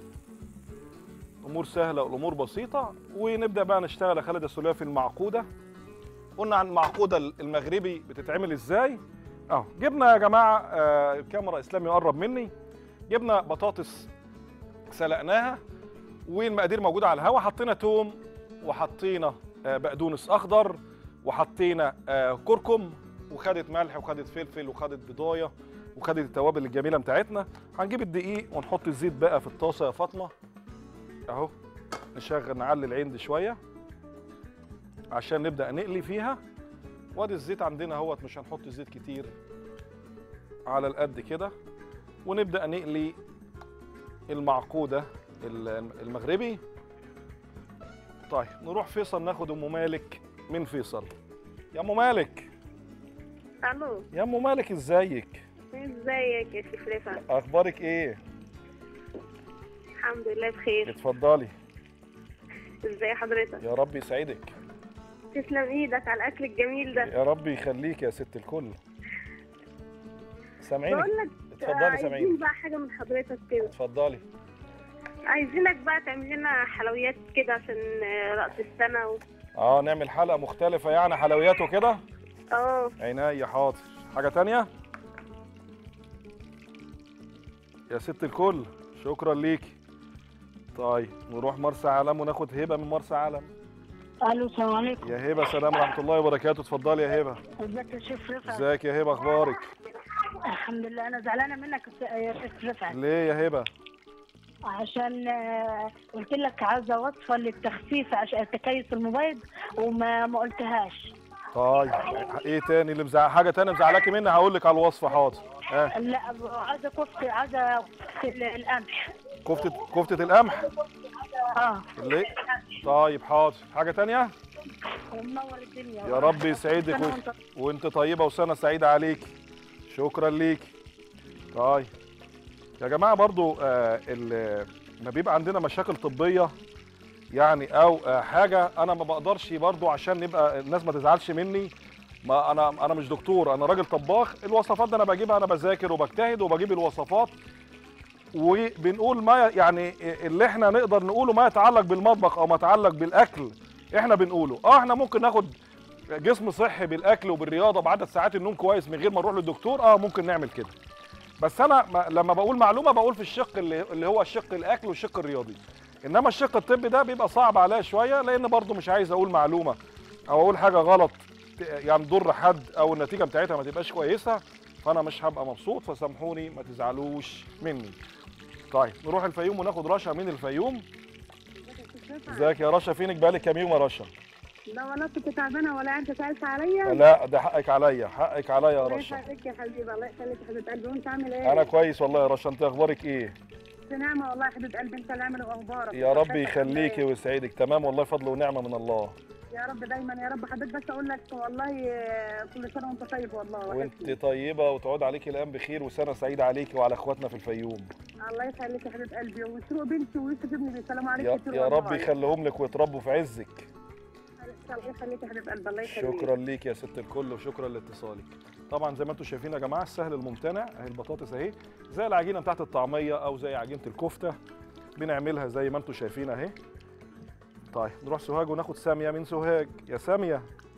S1: امور سهله والامور بسيطه ونبدا بقى نشتغل يا خالد السوليه في المعقوده قلنا عن المعقوده المغربي بتتعمل ازاي اهو جبنا يا جماعه آه الكاميرا اسلامي يقرب مني جبنا بطاطس سلقناها والمقادير موجوده على الهواء حطينا توم وحطينا آه، بقدونس اخضر وحطينا آه، كركم وخدت ملح وخدت فلفل وخدت بضايه وخدت التوابل الجميله بتاعتنا هنجيب الدقيق ونحط الزيت بقى في الطاسه يا فاطمه اهو نشغل نعلي العين دي شويه عشان نبدا نقلي فيها وادي الزيت عندنا اهوت مش هنحط زيت كتير على القد كده ونبدا نقلي المعقوده ال- المغربي طيب نروح فيصل ناخد ام مالك من فيصل يا ام مالك
S5: الو
S1: يا ام مالك ازيك
S5: ازيك يا شيخ رفعت
S1: اخبارك ايه
S5: الحمد لله بخير
S1: اتفضلي
S5: ازي حضرتك
S1: يا رب يسعدك
S5: تسلم ايدك على الاكل الجميل ده
S1: يا رب يخليك يا ست الكل سامعينك
S5: بقول لك
S1: اتفضلي
S5: عايزين
S1: سامعينك
S5: بقى حاجه من حضرتك كده
S1: اتفضلي
S5: عايزينك بقى تعمل لنا حلويات كده عشان آه، رأس السنه و...
S1: اه نعمل حلقه مختلفه يعني حلويات وكده
S5: اه
S1: عينيا حاضر حاجه تانية يا ست الكل شكرا ليكي طيب نروح مرسى علم وناخد هبه من مرسى علم
S8: الو السلام عليكم
S1: يا هبه سلام ورحمه الله وبركاته اتفضلي يا هبه
S8: ازيك يا شيخ رفعت
S1: ازيك يا هبه اخبارك
S8: الحمد لله انا زعلانه منك يا شيخ رفعت
S1: ليه يا هبه
S8: عشان آه، قلت لك عايزه وصفه للتخفيف عشان تكيس المبيض وما ما قلتهاش
S1: طيب ايه تاني اللي مزعل حاجه تانية مزعلاكي مني هقول لك على الوصفه حاضر ها
S8: لا عايزه كفته عايزه كفتة القمح
S1: كفته كفته القمح
S8: اه
S1: اللي طيب حاضر حاجه تانية
S8: ومنور الدنيا
S1: يا رب يسعدك
S8: سنة
S1: و...
S8: وانت
S1: وانت طيبه وسنه سعيده عليك شكرا ليك طيب يا جماعه برضو آه ال- ما بيبقى عندنا مشاكل طبيه يعني او آه حاجه انا ما بقدرش برضو عشان نبقى الناس ما تزعلش مني ما انا انا مش دكتور انا راجل طباخ الوصفات دي انا بجيبها انا بذاكر وبجتهد وبجيب الوصفات وبنقول ما يعني اللي احنا نقدر نقوله ما يتعلق بالمطبخ او ما يتعلق بالاكل احنا بنقوله اه احنا ممكن ناخد جسم صحي بالاكل وبالرياضه بعدد ساعات النوم كويس من غير ما نروح للدكتور اه ممكن نعمل كده بس انا ما لما بقول معلومه بقول في الشق اللي, اللي هو الشق الاكل والشق الرياضي انما الشق الطبي ده بيبقى صعب عليا شويه لان برضو مش عايز اقول معلومه او اقول حاجه غلط ت- يعني تضر حد او النتيجه بتاعتها ما تبقاش كويسه فانا مش هبقى مبسوط فسامحوني ما تزعلوش مني طيب نروح الفيوم وناخد رشا من الفيوم ازيك يا رشا فينك بقالك كام يوم يا رشا
S6: لا والله كنت تعبانه ولا انت سالت عليا
S1: لا ده حقك عليا حقك عليا يا
S6: الله
S1: رشا
S6: يخليك يا حبيبي الله يخليك يا حبيبه قلبي وانت عامل ايه؟
S1: انا كويس والله يا رشا انت اخبارك ايه
S6: في نعمه والله يا حبيبه قلبي انت اللي عامل اخبارك
S1: يا رب
S6: وحشتك
S1: يخليكي
S6: والله.
S1: ويسعدك تمام والله فضل ونعمه من الله
S6: يا رب دايما يا رب حبيت بس اقول لك والله آه، كل سنه وانت طيب والله وحشني.
S1: وانت طيبه وتعود عليكي الايام بخير وسنه سعيده عليكي وعلى اخواتنا في الفيوم
S6: الله يخليك يا حبيبه قلبي وشروق بنتي ويوسف ابني بيسلموا عليك
S1: يا,
S6: كتير
S1: يا
S6: والله.
S1: رب يخليهم لك ويتربوا في عزك
S6: الله يخليك يا حبيبه قلبي الله يخليك
S1: شكرا ليك يا ست الكل وشكرا لاتصالك طبعا زي ما انتم شايفين يا جماعه السهل الممتنع اهي البطاطس اهي زي العجينه بتاعت الطعميه او زي عجينه الكفته بنعملها زي ما انتم شايفين اهي طيب نروح سوهاج وناخد ساميه من سوهاج يا ساميه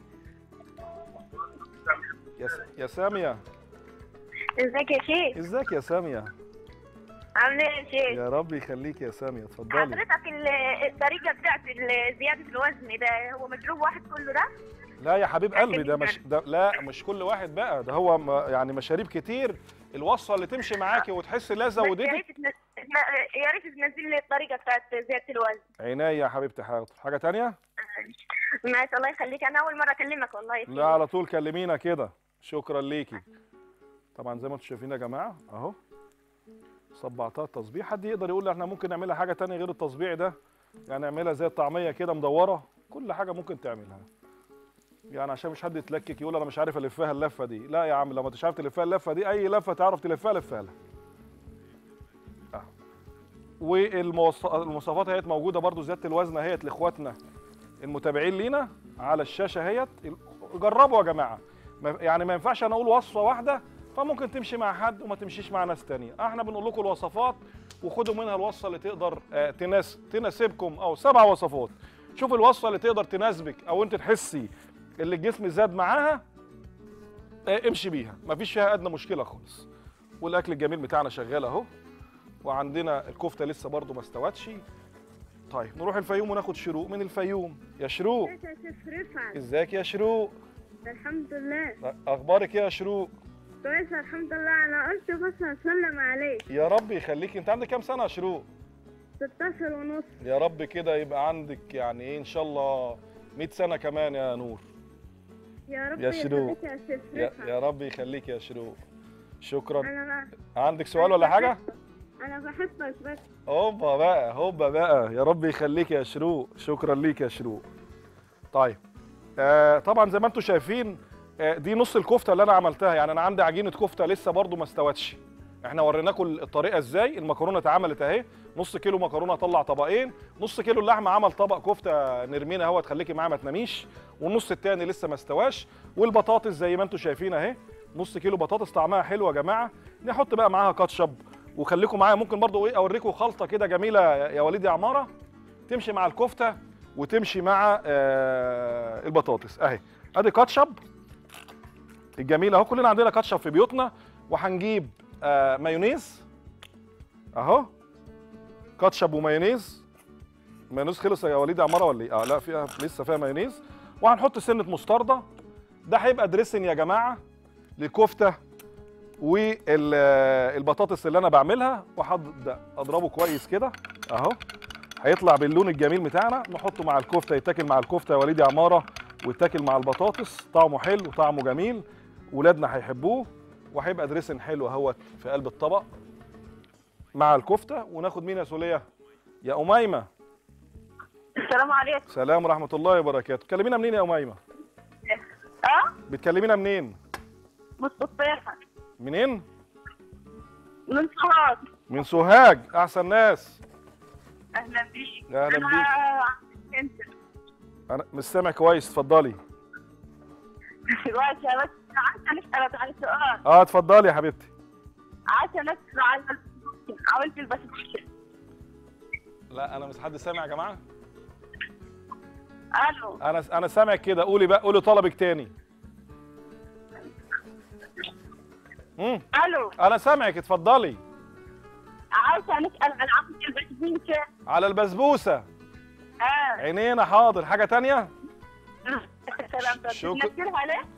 S1: يا, س... يا ساميه
S5: ازيك يا شيخ
S1: ازيك يا ساميه
S5: عامل ايه يا شيخ
S1: يا رب يخليك يا ساميه اتفضلي
S5: حضرتك ال- الطريقه بتاعت ال- زياده الوزن ده هو مشروب واحد كله ده
S1: لا يا حبيب قلبي ده مش ده لا مش كل واحد بقى ده هو م- يعني مشاريب كتير الوصفه اللي تمشي معاكي وتحس لا
S5: بس يا
S1: زودتك
S5: ريت تنز- ما- يا ريت تنزل لي الطريقه بتاعت زياده الوزن
S1: عينيا يا حبيبتي حاضر حاجه تانية
S5: ماشي الله يخليك انا اول مره اكلمك والله يا شيخ.
S1: لا على طول كلمينا كده شكرا ليكي طبعا زي ما انتم شايفين يا جماعه اهو صبعتها التصبيع حد يقدر يقول لي احنا ممكن نعملها حاجه تانية غير التصبيع ده يعني نعملها زي الطعميه كده مدوره كل حاجه ممكن تعملها يعني عشان مش حد يتلكك يقول انا مش عارف الفها اللفه دي لا يا عم لو ما انتش عارف تلفها اللفه دي اي لفه تعرف تلفها لفها لها اه والمواصفات اهيت موجوده برضو زياده الوزن اهيت لاخواتنا المتابعين لينا على الشاشه اهيت جربوا يا جماعه ما- يعني ما ينفعش انا اقول وصفه واحده فممكن تمشي مع حد وما تمشيش مع ناس تانية احنا بنقول لكم الوصفات وخدوا منها الوصفه اللي تقدر آه، تناس تناسبكم او سبع وصفات شوف الوصفه اللي تقدر تناسبك او انت تحسي اللي الجسم زاد معاها آه، امشي بيها مفيش فيها ادنى مشكله خالص والاكل الجميل بتاعنا شغال اهو وعندنا الكفته لسه برضو ما استوتش طيب نروح الفيوم وناخد شروق من الفيوم يا شروق
S6: ازيك يا شيخ رفعت
S1: ازيك يا شروق
S6: الحمد لله
S1: اخبارك إيه يا شروق
S6: كويسه الحمد لله انا قلت بس اسلم عليك
S1: يا رب يخليك انت عندك كام سنه يا شروق
S6: 16 ونص
S1: يا رب كده يبقى عندك يعني ايه ان شاء الله 100 سنه كمان يا نور
S6: يا رب
S1: يا شروق.
S6: يخليك يا شيخ
S1: يا,
S6: رفعت
S1: يا رب يخليك يا شروق شكرا
S6: انا
S1: عندك سؤال ولا حاجه
S6: انا بحبك بس
S1: هوبا بقى هوبا بقى يا رب يخليك يا شروق شكرا ليك يا شروق طيب آه طبعا زي ما انتم شايفين آه دي نص الكفته اللي انا عملتها يعني انا عندي عجينه كفته لسه برضو ما استوتش احنا وريناكم الطريقه ازاي المكرونه اتعملت اهي نص كيلو مكرونه طلع طبقين نص كيلو اللحمه عمل طبق كفته نرمينا اهو تخليكي معاه ما تناميش والنص التاني لسه ما استواش والبطاطس زي ما انتم شايفين اهي نص كيلو بطاطس طعمها حلو يا جماعه نحط بقى معاها كاتشب وخليكم معايا ممكن برضو ايه اوريكم خلطه كده جميله يا يا وليد يا عماره تمشي مع الكفته وتمشي مع آه البطاطس اهي ادي كاتشب الجميل اهو كلنا عندنا كاتشب في بيوتنا وهنجيب آه مايونيز اهو كاتشب ومايونيز مايونيز خلص يا وليد يا عماره ولا ايه؟ اه لا فيها لسه فيها مايونيز وهنحط سنه مستردة ده هيبقى دريسنج يا جماعه للكفته والبطاطس اللي انا بعملها وهبدا اضربه كويس كده اهو هيطلع باللون الجميل بتاعنا نحطه مع الكفته يتاكل مع الكفته يا وليد يا عماره ويتاكل مع البطاطس طعمه حلو طعمه جميل ولادنا هيحبوه وهيبقى دريسن حلو اهوت في قلب الطبق مع الكفته وناخد مين يا سوليه يا اميمه
S4: السلام عليكم
S1: سلام ورحمه الله وبركاته تكلمينا منين يا اميمه
S4: اه
S1: بتكلمينا منين
S4: مصطفى
S1: منين
S4: من صلاة
S1: من سوهاج احسن ناس
S4: اهلا بيك
S1: اهلا
S4: أنا
S1: بيك
S4: انت
S1: انا مش سامع كويس اتفضلي
S4: دلوقتي بس عايزه نسالك على سؤال
S1: اه اتفضلي يا حبيبتي
S4: عايزه نسال على عملت البسبوسه
S1: لا انا مش حد سامع يا جماعه
S4: الو
S1: انا انا سامع كده قولي بقى قولي طلبك تاني امم
S4: الو
S1: انا سامعك اتفضلي
S4: عايزه نسال عن عملت البسبوسه
S1: على البسبوسه
S4: اه
S1: عينينا حاضر حاجه تانية
S4: سلام
S1: شكرا.
S4: تنزلها ليه؟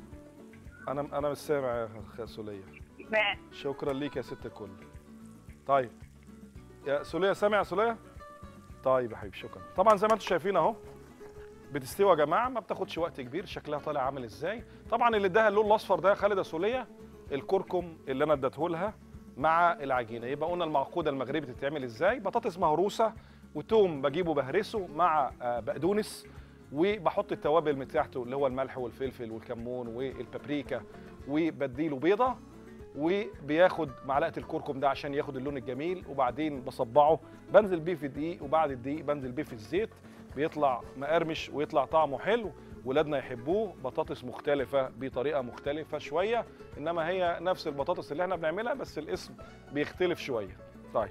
S1: انا انا مش سامع يا اخ سوليه
S4: ماشي.
S1: شكرا ليك يا ست الكل طيب يا سوليه سامع يا سوليه طيب يا حبيبي شكرا طبعا زي ما انتم شايفين اهو بتستوي يا جماعه ما بتاخدش وقت كبير شكلها طالع عامل ازاي طبعا اللي اداها اللون الاصفر ده يا خالد يا سوليه الكركم اللي انا اديته لها مع العجينه يبقى قلنا المعقوده المغربي بتتعمل ازاي بطاطس مهروسه وتوم بجيبه بهرسه مع آه، بقدونس وبحط التوابل بتاعته اللي هو الملح والفلفل والكمون والبابريكا وبديله بيضه وبياخد معلقه الكركم ده عشان ياخد اللون الجميل وبعدين بصبعه بنزل بيه في الدقيق وبعد الدقيق بنزل بيه في الزيت بيطلع مقرمش ويطلع طعمه حلو ولادنا يحبوه بطاطس مختلفة بطريقة مختلفة شوية إنما هي نفس البطاطس اللي احنا بنعملها بس الاسم بيختلف شوية طيب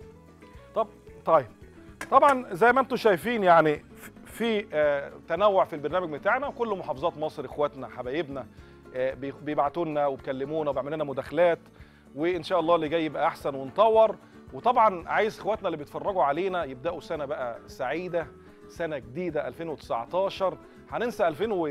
S1: طب طيب طبعا زي ما انتم شايفين يعني في آه، تنوع في البرنامج بتاعنا وكل محافظات مصر اخواتنا حبايبنا آه، بي- بيبعتوا لنا وبيكلمونا وبيعملوا لنا مداخلات وان شاء الله اللي جاي يبقى احسن ونطور وطبعا عايز اخواتنا اللي بيتفرجوا علينا يبداوا سنه بقى سعيده سنه جديده 2019 هننسى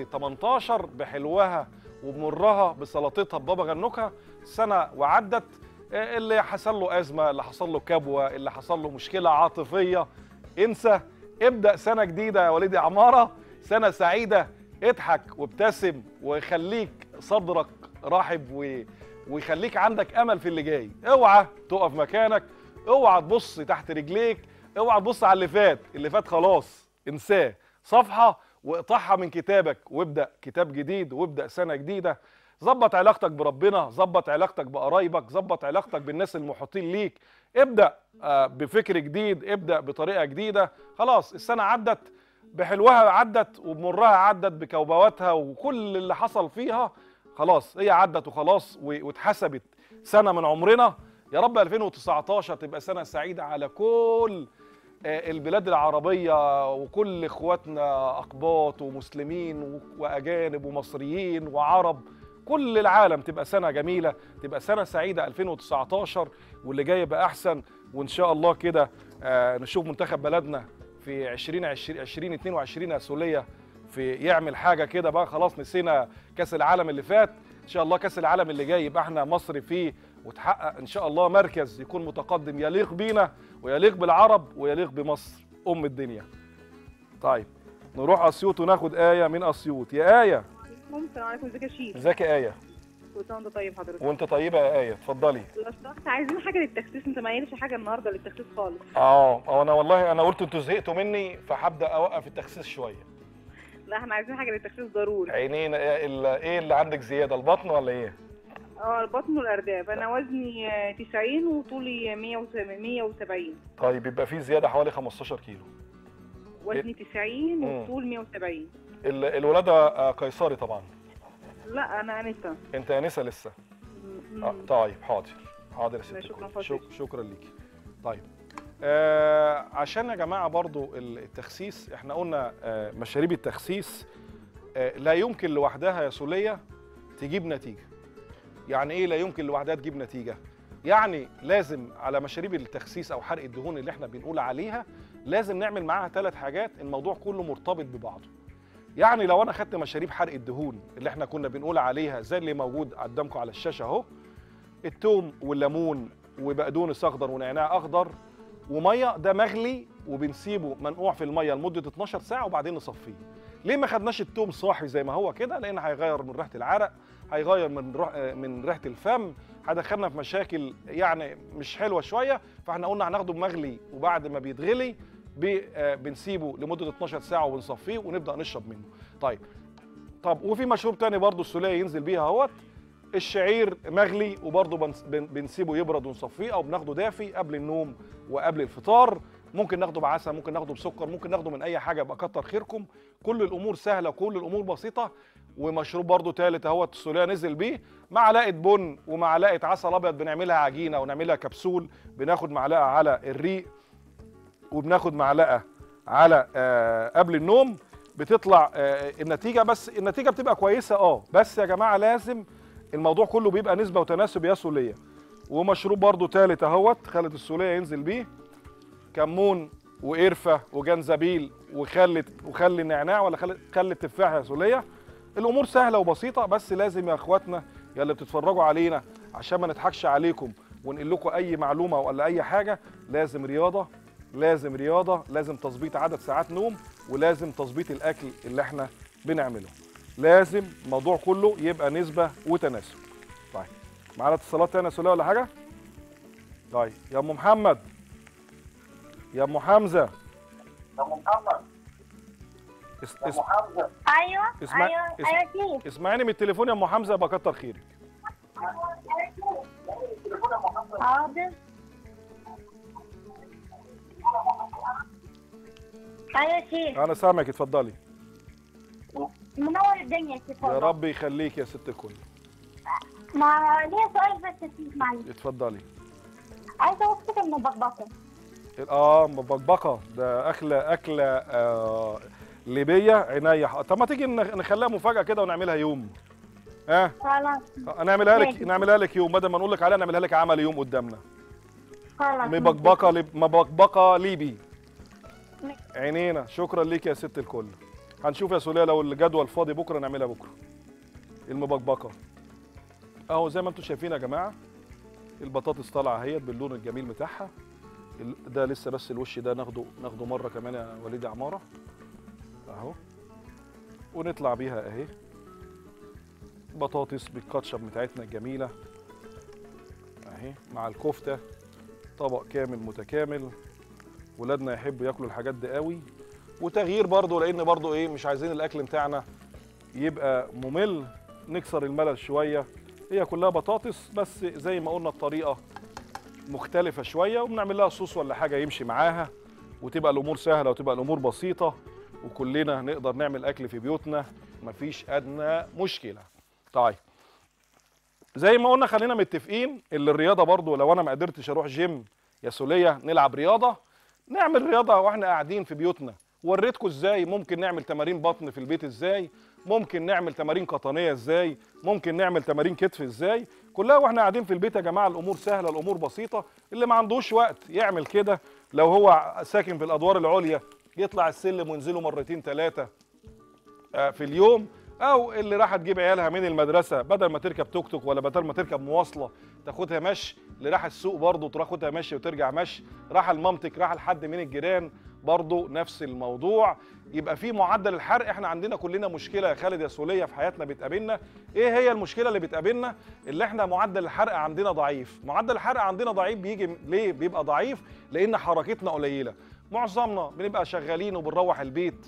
S1: 2018 بحلوها وبمرها بسلطتها ببابا غنوكها سنه وعدت آه، اللي حصل له ازمه اللي حصل له كبوه اللي حصل له مشكله عاطفيه انسى ابدا سنه جديده يا وليدي عماره سنه سعيده اضحك وابتسم وخليك صدرك رحب و... ويخليك عندك امل في اللي جاي اوعى تقف مكانك اوعى تبص تحت رجليك اوعى تبص على اللي فات اللي فات خلاص انساه صفحه واقطعها من كتابك وابدا كتاب جديد وابدا سنه جديده ظبط علاقتك بربنا ظبط علاقتك بقرايبك ظبط علاقتك بالناس المحيطين ليك ابدا آه، بفكر جديد ابدا بطريقه جديده خلاص السنه عدت بحلوها عدت وبمرها عدت بكوبواتها وكل اللي حصل فيها خلاص هي عدت وخلاص و- واتحسبت سنه من عمرنا يا رب 2019 تبقى سنه سعيده على كل آه، البلاد العربيه وكل اخواتنا اقباط ومسلمين و- واجانب ومصريين وعرب كل العالم تبقى سنه جميله تبقى سنه سعيده 2019 واللي جاي يبقى احسن وان شاء الله كده آه، نشوف منتخب بلدنا في 2020 2022 يا سوليه في يعمل حاجه كده بقى خلاص نسينا كاس العالم اللي فات ان شاء الله كاس العالم اللي جاي يبقى احنا مصر فيه وتحقق ان شاء الله مركز يكون متقدم يليق بينا ويليق بالعرب ويليق بمصر ام الدنيا طيب نروح اسيوط وناخد ايه من اسيوط يا ايه
S5: السلام عليكم ازيك يا شيخ
S1: ازيك يا ايه
S5: كل سنه وانت طيب حضرتك
S1: وانت طيبه يا ايه اتفضلي
S5: لو سمحت عايزين حاجه للتخسيس انت ما قايلش حاجه النهارده للتخسيس خالص
S1: اه اه انا والله انا قلت انتوا زهقتوا مني فهبدا اوقف التخسيس شويه
S5: لا احنا عايزين حاجه للتخسيس ضروري
S1: عينينا ايه ال- إيه اللي عندك زياده البطن ولا ايه
S5: اه البطن والارداف انا وزني آه، 90 وطولي 170
S1: طيب يبقى في زياده حوالي 15 كيلو
S5: وزني 90
S1: مم.
S5: والطول 170
S1: ال- الولاده آه، قيصري طبعا
S5: لا انا انسه
S1: انت انسه لسه
S5: مم.
S1: آه طيب حاضر حاضر يا ست
S5: لا، شكراً
S1: الكل.
S5: فضيلة.
S1: شك شكرا ليكي طيب آه عشان يا جماعه برضو ال- التخسيس احنا قلنا آه مشاريب التخسيس آه لا يمكن لوحدها يا سوليه تجيب نتيجه يعني ايه لا يمكن لوحدها تجيب نتيجه يعني لازم على مشاريب التخسيس او حرق الدهون اللي احنا بنقول عليها لازم نعمل معاها ثلاث حاجات الموضوع كله مرتبط ببعضه يعني لو انا خدت مشاريب حرق الدهون اللي احنا كنا بنقول عليها زي اللي موجود قدامكم على الشاشه اهو التوم والليمون وبقدونس اخضر ونعناع اخضر وميه ده مغلي وبنسيبه منقوع في الميه لمده 12 ساعه وبعدين نصفيه ليه ما خدناش التوم صاحي زي ما هو كده لان هيغير من ريحه العرق هيغير من روح من ريحه الفم هيدخلنا في مشاكل يعني مش حلوه شويه فاحنا قلنا هناخده مغلي وبعد ما بيتغلي بي- آه، بنسيبه لمده 12 ساعه وبنصفيه ونبدا نشرب منه طيب طب وفي مشروب تاني برضو السوليه ينزل بيها اهوت الشعير مغلي وبرضه بنس- بن- بنسيبه يبرد ونصفيه او بناخده دافي قبل النوم وقبل الفطار ممكن ناخده بعسل ممكن ناخده بسكر ممكن ناخده من اي حاجه يبقى كتر خيركم كل الامور سهله وكل الامور بسيطه ومشروب برضه تالت اهوت السوليه نزل بيه معلقه بن ومعلقه عسل ابيض بنعملها عجينه ونعملها كبسول بناخد معلقه على الريق وبناخد معلقه على آه قبل النوم بتطلع آه النتيجه بس النتيجه بتبقى كويسه اه بس يا جماعه لازم الموضوع كله بيبقى نسبه وتناسب يا سوليه ومشروب برضو تالت اهوت خلة السوليه ينزل بيه كمون وقرفه وجنزبيل وخلة وخل النعناع ولا خل خل التفاح يا سوليه الامور سهله وبسيطه بس لازم يا اخواتنا يا اللي بتتفرجوا علينا عشان ما نضحكش عليكم ونقول لكم اي معلومه ولا اي حاجه لازم رياضه لازم رياضه لازم تظبيط عدد ساعات نوم ولازم تظبيط الاكل اللي احنا بنعمله لازم الموضوع كله يبقى نسبه وتناسب طيب معانا اتصالات تانية يا سوليه ولا حاجه طيب يا ام محمد يا ام حمزه
S2: يا محمد
S1: اس...
S2: يا
S1: اس...
S2: محمد
S7: ايوه
S1: اسمع-
S7: ايوه
S1: اسم-
S7: ايوه كيف
S1: اسمعيني من التليفون يا ام حمزه يبقى كتر خيرك
S7: حاضر ايوه شيخ
S1: انا سامعك اتفضلي
S7: منور الدنيا يا شيخ
S1: يا
S7: والله.
S1: رب يخليك يا ست الكل
S7: ما ليه سؤال بس يا شيخ معلش
S1: اتفضلي
S7: عايزه وصفه المبكبكه
S1: اه مبكبكه ده اكله اكله آه ليبيه عناية ح- طب ما تيجي نخ- نخليها مفاجاه كده ونعملها يوم ها
S7: خلاص
S1: آه نعملها لك
S7: ماشي.
S1: نعملها لك يوم بدل ما نقول لك عليها نعملها لك عمل يوم قدامنا
S7: خلاص
S1: مبكبكه ليب... مبكبكه ليبي عينينا شكرا ليك يا ست الكل هنشوف يا سوليه لو الجدول فاضي بكره نعملها بكره المبكبكه اهو زي ما انتم شايفين يا جماعه البطاطس طالعه اهيت باللون الجميل بتاعها ال- ده لسه بس الوش ده ناخده ناخده مره كمان يا وليد عماره اهو ونطلع بيها اهي بطاطس بالكاتشب بتاعتنا الجميله اهي مع الكفته طبق كامل متكامل ولادنا يحبوا ياكلوا الحاجات دي قوي وتغيير برضو لان برضو ايه مش عايزين الاكل بتاعنا يبقى ممل نكسر الملل شويه هي كلها بطاطس بس زي ما قلنا الطريقه مختلفه شويه وبنعمل لها صوص ولا حاجه يمشي معاها وتبقى الامور سهله وتبقى الامور بسيطه وكلنا نقدر نعمل اكل في بيوتنا مفيش ادنى مشكله طيب زي ما قلنا خلينا متفقين اللي الرياضه برضو لو انا ما قدرتش اروح جيم يا سوليه نلعب رياضه نعمل رياضه واحنا قاعدين في بيوتنا وريتكم ازاي ممكن نعمل تمارين بطن في البيت ازاي ممكن نعمل تمارين قطنيه ازاي ممكن نعمل تمارين كتف ازاي كلها واحنا قاعدين في البيت يا جماعه الامور سهله الامور بسيطه اللي ما عندوش وقت يعمل كده لو هو ساكن في الادوار العليا يطلع السلم وينزله مرتين ثلاثه في اليوم او اللي راح تجيب عيالها من المدرسه بدل ما تركب توك توك ولا بدل ما تركب مواصله تاخدها مشي اللي راح السوق برضه تاخدها مشي وترجع مشي راح لمامتك راح لحد من الجيران برضه نفس الموضوع يبقى في معدل الحرق احنا عندنا كلنا مشكله يا خالد يا سوليه في حياتنا بتقابلنا ايه هي المشكله اللي بتقابلنا اللي احنا معدل الحرق عندنا ضعيف معدل الحرق عندنا ضعيف بيجي ليه بيبقى ضعيف لان حركتنا قليله معظمنا بنبقى شغالين وبنروح البيت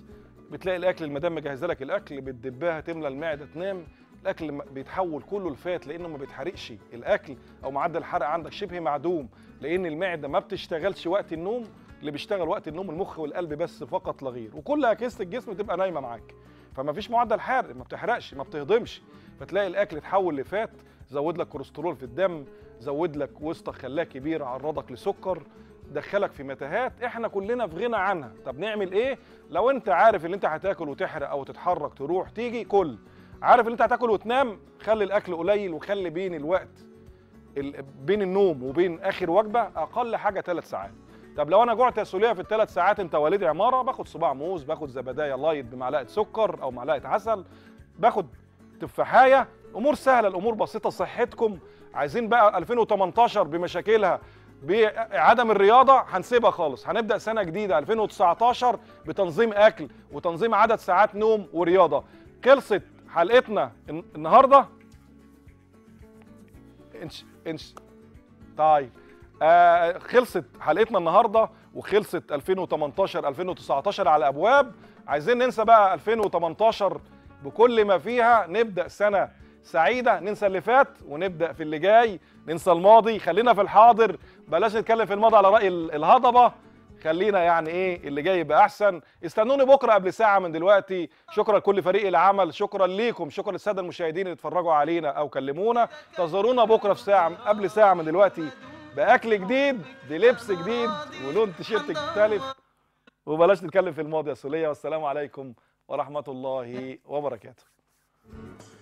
S1: بتلاقي الاكل المدام مجهزه لك الاكل بتدبها تملى المعده تنام الاكل م- بيتحول كله لفات لانه ما بيتحرقش الاكل او معدل الحرق عندك شبه معدوم لان المعده ما بتشتغلش وقت النوم اللي بيشتغل وقت النوم المخ والقلب بس فقط لا غير وكل اجهزه الجسم تبقى نايمه معاك فما فيش معدل حرق ما بتحرقش ما بتهضمش فتلاقي الاكل اتحول لفات زود لك كوليسترول في الدم زود لك وسطك خلاه كبير عرضك لسكر دخلك في متاهات احنا كلنا في غنى عنها طب نعمل ايه لو انت عارف ان انت هتاكل وتحرق او تتحرك تروح تيجي كل عارف ان انت هتاكل وتنام خلي الاكل قليل وخلي بين الوقت ال- بين النوم وبين اخر وجبه اقل حاجه ثلاث ساعات طب لو انا جوعت يا سوليه في الثلاث ساعات انت وليد عماره باخد صباع موز باخد زبدايه لايت بمعلقه سكر او معلقه عسل باخد تفاحيه امور سهله الامور بسيطه صحتكم عايزين بقى 2018 بمشاكلها بعدم الرياضه هنسيبها خالص هنبدا سنه جديده 2019 بتنظيم اكل وتنظيم عدد ساعات نوم ورياضه خلصت حلقتنا الن- النهارده انش انش طيب آه خلصت حلقتنا النهارده وخلصت 2018 2019 على ابواب عايزين ننسى بقى 2018 بكل ما فيها نبدا سنه سعيده ننسى اللي فات ونبدا في اللي جاي ننسى الماضي خلينا في الحاضر بلاش نتكلم في الماضي على راي ال- الهضبه خلينا يعني ايه اللي جاي يبقى احسن استنوني بكره قبل ساعه من دلوقتي شكرا لكل فريق العمل شكرا ليكم شكرا للساده المشاهدين اللي اتفرجوا علينا او كلمونا انتظرونا بكره في ساعه قبل ساعه من دلوقتي باكل جديد بلبس جديد ولون تيشيرت مختلف وبلاش نتكلم في الماضي يا سوليه والسلام عليكم ورحمه الله وبركاته